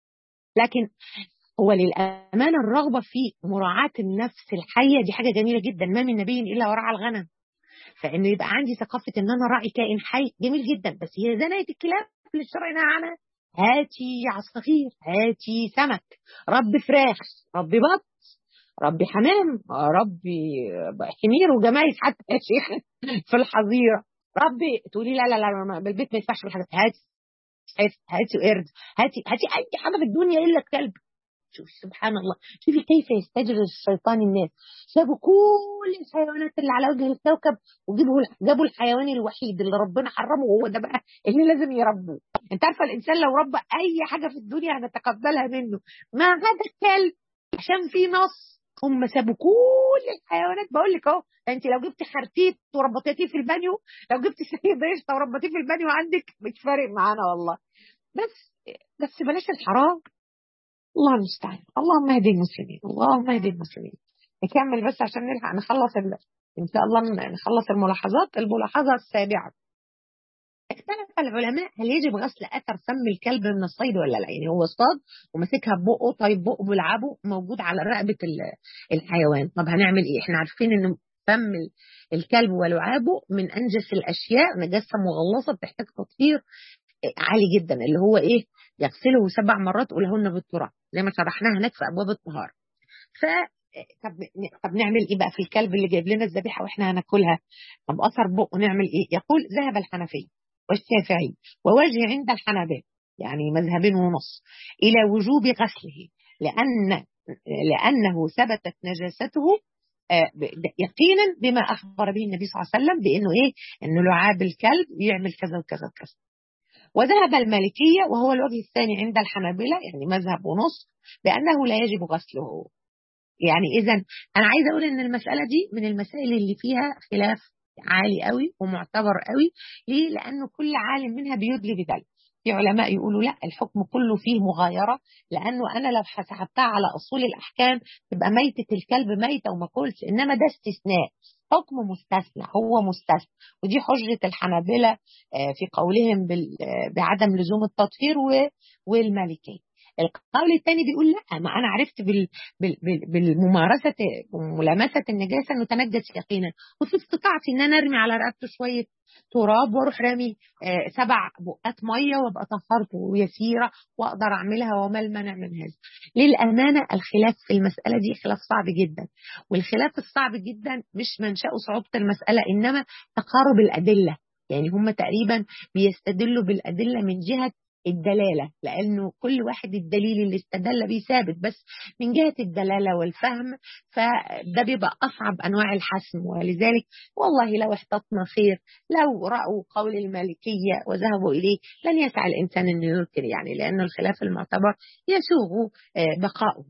لكن هو للامانه الرغبه في مراعاه النفس الحيه دي حاجه جميله جدا ما من نبي الا ورعى الغنم فان يبقى عندي ثقافه ان انا راعي كائن حي جميل جدا بس هي زنايه الكلاب اللي الشرع نهى عنها هاتي عصافير هاتي سمك رب فراخ رب بط ربي حمام ربي حمير وجمايس حتى يا شيخ في الحظيره ربي تقولي لا لا لا بالبيت ما ينفعش بالحاجات هاتي هاتي قرد هاتي هاتي اي حاجه في الدنيا الا الكلب شوف سبحان الله شوفي كيف يستجر الشيطان الناس سابوا كل الحيوانات اللي على وجه الكوكب وجيبوا جابوا الحيوان الوحيد اللي ربنا حرمه وهو ده بقى اللي لازم يربوه انت عارفه الانسان لو ربى اي حاجه في الدنيا هنتقبلها منه ما عدا الكلب عشان في نص هم سابوا كل الحيوانات بقول لك اهو انت لو جبت خرتيت وربطتيه في البانيو لو جبت سيد قشطه وربطتيه في البانيو عندك مش فارق معانا والله بس بس بلاش الحرام الله المستعان اللهم اهدي المسلمين اللهم اهدي المسلمين نكمل بس عشان نلحق نخلص ال... ان شاء الله نخلص الملاحظات الملاحظه السابعه اختلف العلماء هل يجب غسل اثر فم الكلب من الصيد ولا لا يعني هو اصطاد وماسكها ببقه طيب بقه بلعبه موجود على رقبه الحيوان طب هنعمل ايه احنا عارفين ان فم الكلب ولعابه من انجس الاشياء نجاسه مغلظه بتحتاج تطهير عالي جدا اللي هو ايه يغسله سبع مرات ولهن بالتراب زي ما شرحناها هناك في ابواب الطهاره ف طب طب نعمل ايه بقى في الكلب اللي جايب لنا الذبيحه واحنا هناكلها طب اثر بقه نعمل ايه يقول ذهب الحنفيه والشافعي ووجه عند الحنابلة يعني مذهبين ونص إلى وجوب غسله لأن لأنه ثبتت نجاسته يقينا بما اخبر به النبي صلى الله عليه وسلم بانه ايه؟ انه لعاب الكلب يعمل كذا وكذا وكذا. وذهب المالكيه وهو الوجه الثاني عند الحنابله يعني مذهب ونص بانه لا يجب غسله. يعني اذا انا عايزه اقول ان المساله دي من المسائل اللي فيها خلاف عالي قوي ومعتبر قوي ليه؟ لانه كل عالم منها بيدلي بذلك. في علماء يقولوا لا الحكم كله فيه مغايرة لأنه أنا لو حسبتها على أصول الأحكام تبقى ميتة الكلب ميتة وما كلش إنما ده استثناء حكم مستثنى هو مستثنى ودي حجة الحنابلة في قولهم بعدم لزوم التطهير والمالكية القول الثاني بيقول لا ما انا عرفت بال بال بال بالممارسه ملامسه النجاسه انه تنجس يقينا وفي استطاعتي ان انا ارمي على رقبته شويه تراب واروح رامي آه سبع بقات ميه وابقى طهرته يسيره واقدر اعملها وما المانع من هذا. للامانه الخلاف في المساله دي خلاف صعب جدا والخلاف الصعب جدا مش منشاه صعوبه المساله انما تقارب الادله يعني هم تقريبا بيستدلوا بالادله من جهه الدلالة لأنه كل واحد الدليل اللي استدل بيه ثابت بس من جهة الدلالة والفهم فده بيبقى أصعب أنواع الحسم ولذلك والله لو احتطنا خير لو رأوا قول المالكية وذهبوا إليه لن يسعى الإنسان أن ينكر يعني لأن الخلاف المعتبر يسوغ بقاؤه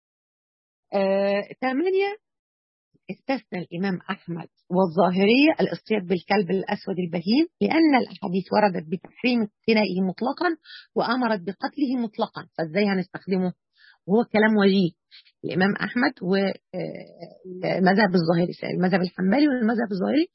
ثمانية استثنى الإمام أحمد والظاهرية الاصطياد بالكلب الأسود البهيم لأن الأحاديث وردت بتحريم اقتنائه مطلقا وأمرت بقتله مطلقا فإزاي هنستخدمه؟ وهو كلام وجيه الإمام أحمد والمذهب الظاهري المذهب الحنبلي والمذهب الظاهري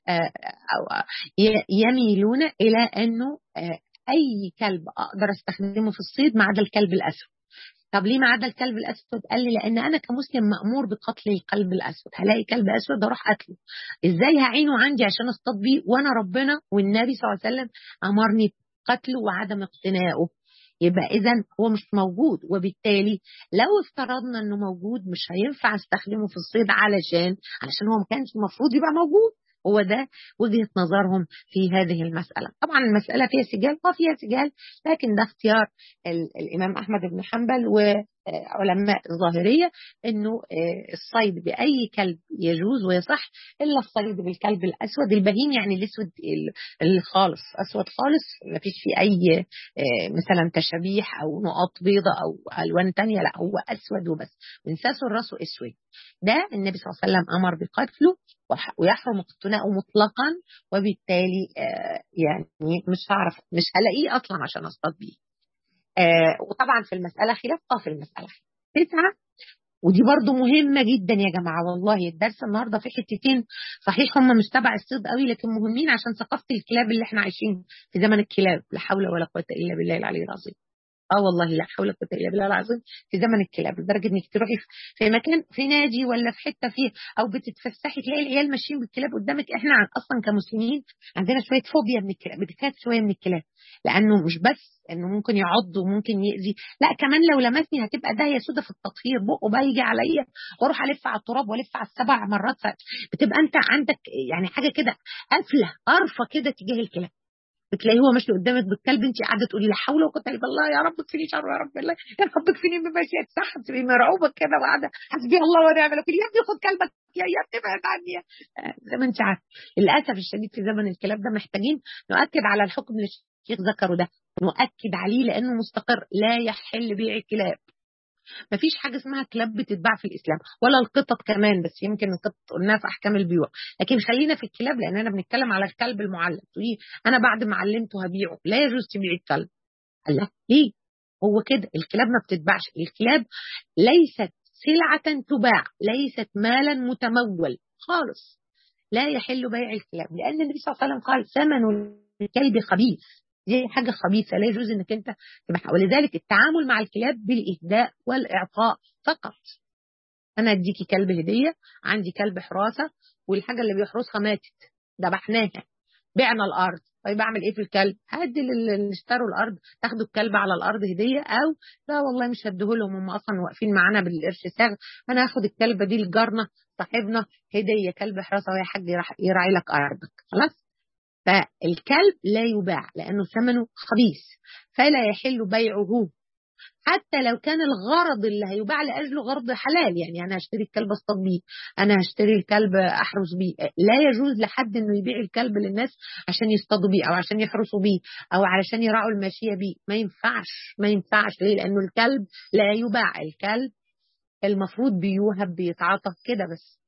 يميلون إلى أنه أي كلب أقدر أستخدمه في الصيد ما عدا الكلب الأسود طب ليه ما عدا الكلب الاسود؟ قال لي لان انا كمسلم مامور بقتل الكلب الاسود، هلاقي كلب اسود اروح قتله. ازاي هعينه عندي عشان اصطاد بيه وانا ربنا والنبي صلى الله عليه وسلم امرني بقتله وعدم اقتنائه. يبقى اذا هو مش موجود وبالتالي لو افترضنا انه موجود مش هينفع استخدمه في الصيد علشان علشان هو ما كانش المفروض يبقى موجود هو ده وجهة نظرهم في هذه المسألة طبعا المسألة فيها سجال اه فيها سجال لكن ده اختيار الإمام أحمد بن حنبل وعلماء الظاهرية أنه الصيد بأي كلب يجوز ويصح إلا الصيد بالكلب الأسود البهيم يعني الأسود الخالص أسود خالص ما فيش فيه أي مثلا تشابيح أو نقاط بيضة أو ألوان تانية لا هو أسود وبس من ساسه راسه أسود ده النبي صلى الله عليه وسلم أمر بقتله ويحرم اقتناؤه مطلقا وبالتالي آه يعني مش هعرف مش هلاقيه اصلا عشان اصطاد بيه. آه وطبعا في المساله خلاف اه في المساله خلاف. تسعه ودي برضو مهمه جدا يا جماعه والله الدرس النهارده في حتتين صحيح هم مش تبع الصيد قوي لكن مهمين عشان ثقافه الكلاب اللي احنا عايشين في زمن الكلاب لا حول ولا قوه الا بالله العلي العظيم. اه والله لا حول ولا قوه الا بالله العظيم في زمن الكلاب لدرجه انك تروحي في مكان في نادي ولا في حته فيه او بتتفسحي تلاقي العيال ماشيين بالكلاب قدامك احنا اصلا كمسلمين عندنا شويه فوبيا من الكلاب بتخاف شويه من الكلاب لانه مش بس انه ممكن يعض وممكن يأذي لا كمان لو لمسني هتبقى ده سودة في التطهير بقه بقى يجي عليا واروح الف على التراب والف على السبع مرات بتبقى انت عندك يعني حاجه كده قافله قرفه كده تجاه الكلاب بتلاقيه هو ماشي قدامك بالكلب انت قاعده تقولي لا حول ولا قوه الا بالله يا رب اكفيني شر يا رب الله يا رب اكفيني بمشيئة صح تبقي مرعوبه كده وقاعده حسبي الله ونعم الوكيل يا ابني خد كلبك يا يا ابني ابعد عني زي ما انت عارف للاسف الشديد في زمن الكلاب ده محتاجين نؤكد على الحكم اللي الشيخ ذكره ده نؤكد عليه لانه مستقر لا يحل بيع الكلاب ما فيش حاجه اسمها كلاب بتتباع في الاسلام ولا القطط كمان بس يمكن القطط قلناها في احكام البيوع لكن خلينا في الكلاب لاننا بنتكلم على الكلب المعلم تقولي انا بعد ما علمته هبيعه لا يجوز تبيع الكلب قال لك ليه هو كده الكلاب ما بتتباعش الكلاب ليست سلعة تباع ليست مالا متمول خالص لا يحل بيع الكلاب لأن النبي صلى الله عليه وسلم قال ثمن الكلب خبيث دي حاجة خبيثة لا يجوز انك انت تبيعها ولذلك التعامل مع الكلاب بالإهداء والإعطاء فقط أنا أديكي كلب هدية عندي كلب حراسة والحاجة اللي بيحرسها ماتت ذبحناها بعنا الأرض طيب أعمل إيه في الكلب؟ هدي اللي اشتروا الأرض تاخدوا الكلب على الأرض هدية أو لا والله مش هديهولهم هم أصلا واقفين معانا بالقرش ساغ أنا هاخد الكلبة دي لجارنا صاحبنا هدية كلب حراسة ويا حاج يراعي لك أرضك خلاص؟ فالكلب لا يباع لأنه ثمنه خبيث فلا يحل بيعه حتى لو كان الغرض اللي هيباع لاجله غرض حلال يعني انا هشتري الكلب اصطاد بيه انا هشتري الكلب احرس بيه لا يجوز لحد انه يبيع الكلب للناس عشان يصطادوا بيه او عشان يحرسوا بيه او علشان يراعوا الماشيه بيه ما ينفعش ما ينفعش ليه لانه الكلب لا يباع الكلب المفروض بيوهب بيتعاطى كده بس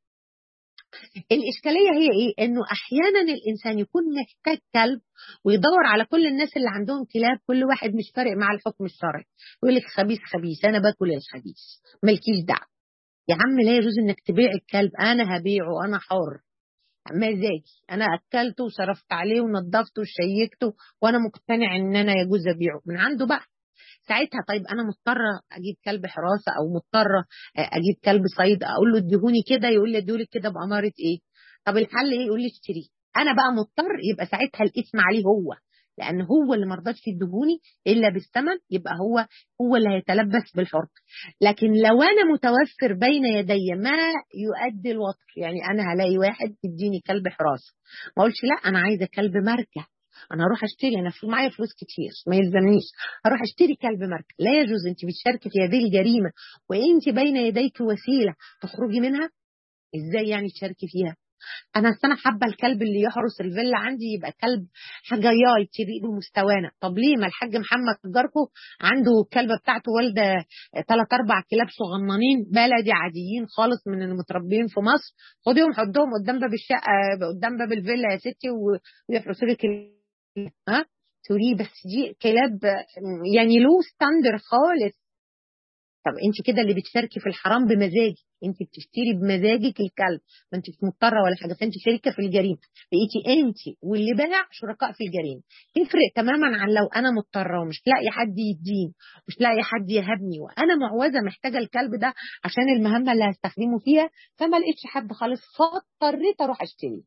الإشكالية هي إيه؟ إنه أحيانا الإنسان يكون محتاج كلب ويدور على كل الناس اللي عندهم كلاب كل واحد مش فارق مع الحكم الشرعي يقول لك خبيث خبيث أنا باكل الخبيث مالكيش دعوة يا عم لا يجوز إنك تبيع الكلب أنا هبيعه أنا حر مزاجي أنا أكلته وصرفت عليه ونظفته وشيكته وأنا مقتنع إن أنا يجوز أبيعه من عنده بقى ساعتها طيب انا مضطره اجيب كلب حراسه او مضطره اجيب كلب صيد اقول له اديهوني كده يقول لي اديهولك كده باماره ايه طب الحل ايه يقول لي اشتريه انا بقى مضطر يبقى ساعتها الاسم عليه هو لان هو اللي ما رضاش يديهوني الا بالثمن يبقى هو هو اللي هيتلبس بالحر لكن لو انا متوفر بين يدي ما يؤدي الوطر يعني انا هلاقي واحد يديني كلب حراسه ما اقولش لا انا عايزه كلب ماركه انا هروح اشتري انا معايا فلوس كتير ما يلزمنيش هروح اشتري كلب ماركه لا يجوز انت بتشاركي في هذه الجريمه وانت بين يديك وسيله تخرجي منها ازاي يعني تشاركي فيها انا انا حابه الكلب اللي يحرس الفيلا عندي يبقى كلب حاجه ياي تليق بمستوانا طب ليه ما الحاج محمد جاركو عنده الكلبه بتاعته والده ثلاث اربع كلاب صغننين بلدي عاديين خالص من المتربيين في مصر خديهم حطهم قدام باب الشقه قدام باب الفيلا يا ستي ويحرسوا لك ها تقولي بس دي كلاب يعني لو ستاندر خالص طب انت كده اللي بتشاركي في الحرام بمزاجك انت بتشتري بمزاجك الكلب ما انت مش مضطره ولا حاجه فانت شريكه في الجريمه بقيتي انت واللي باع شركاء في الجريمه تفرق تماما عن لو انا مضطره ومش لاقي حد يديني مش لاقي حد يهبني وانا معوزه محتاجه الكلب ده عشان المهمه اللي هستخدمه فيها فما لقيتش حد خالص فاضطريت اروح اشتري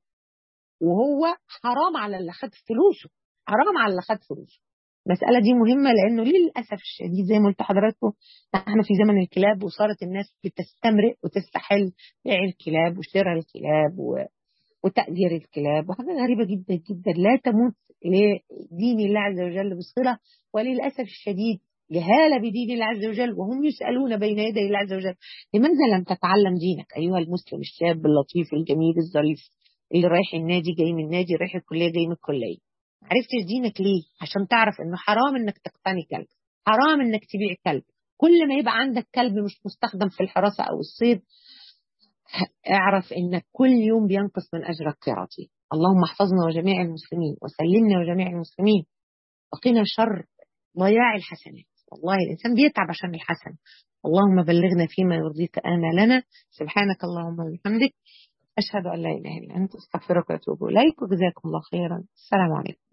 وهو حرام على اللي خد فلوسه حرام على اللي خد فلوسه المسألة دي مهمة لأنه للأسف الشديد زي ما قلت لحضراتكم احنا في زمن الكلاب وصارت الناس بتستمرئ وتستحل بيع الكلاب وشراء الكلاب و... وتأجير الكلاب وحاجة غريبة جدا جدا لا تمت لدين الله عز وجل بصلة وللأسف الشديد جهالة بدين الله عز وجل وهم يسألون بين يدي الله عز وجل لماذا لم تتعلم دينك أيها المسلم الشاب اللطيف الجميل الظريف اللي رايح النادي جاي من النادي رايح الكلية جاي من الكلية عرفتش دينك ليه عشان تعرف انه حرام انك تقتني كلب حرام انك تبيع كلب كل ما يبقى عندك كلب مش مستخدم في الحراسة او الصيد اعرف انك كل يوم بينقص من اجرك قراطي اللهم احفظنا وجميع المسلمين وسلمنا وجميع المسلمين وقنا شر ضياع الحسنات والله الانسان بيتعب عشان الحسن اللهم بلغنا فيما يرضيك آمالنا سبحانك اللهم وبحمدك أشهد أن لا إله إلا أنت أستغفرك وأتوب إليك وجزاكم الله خيرا السلام عليكم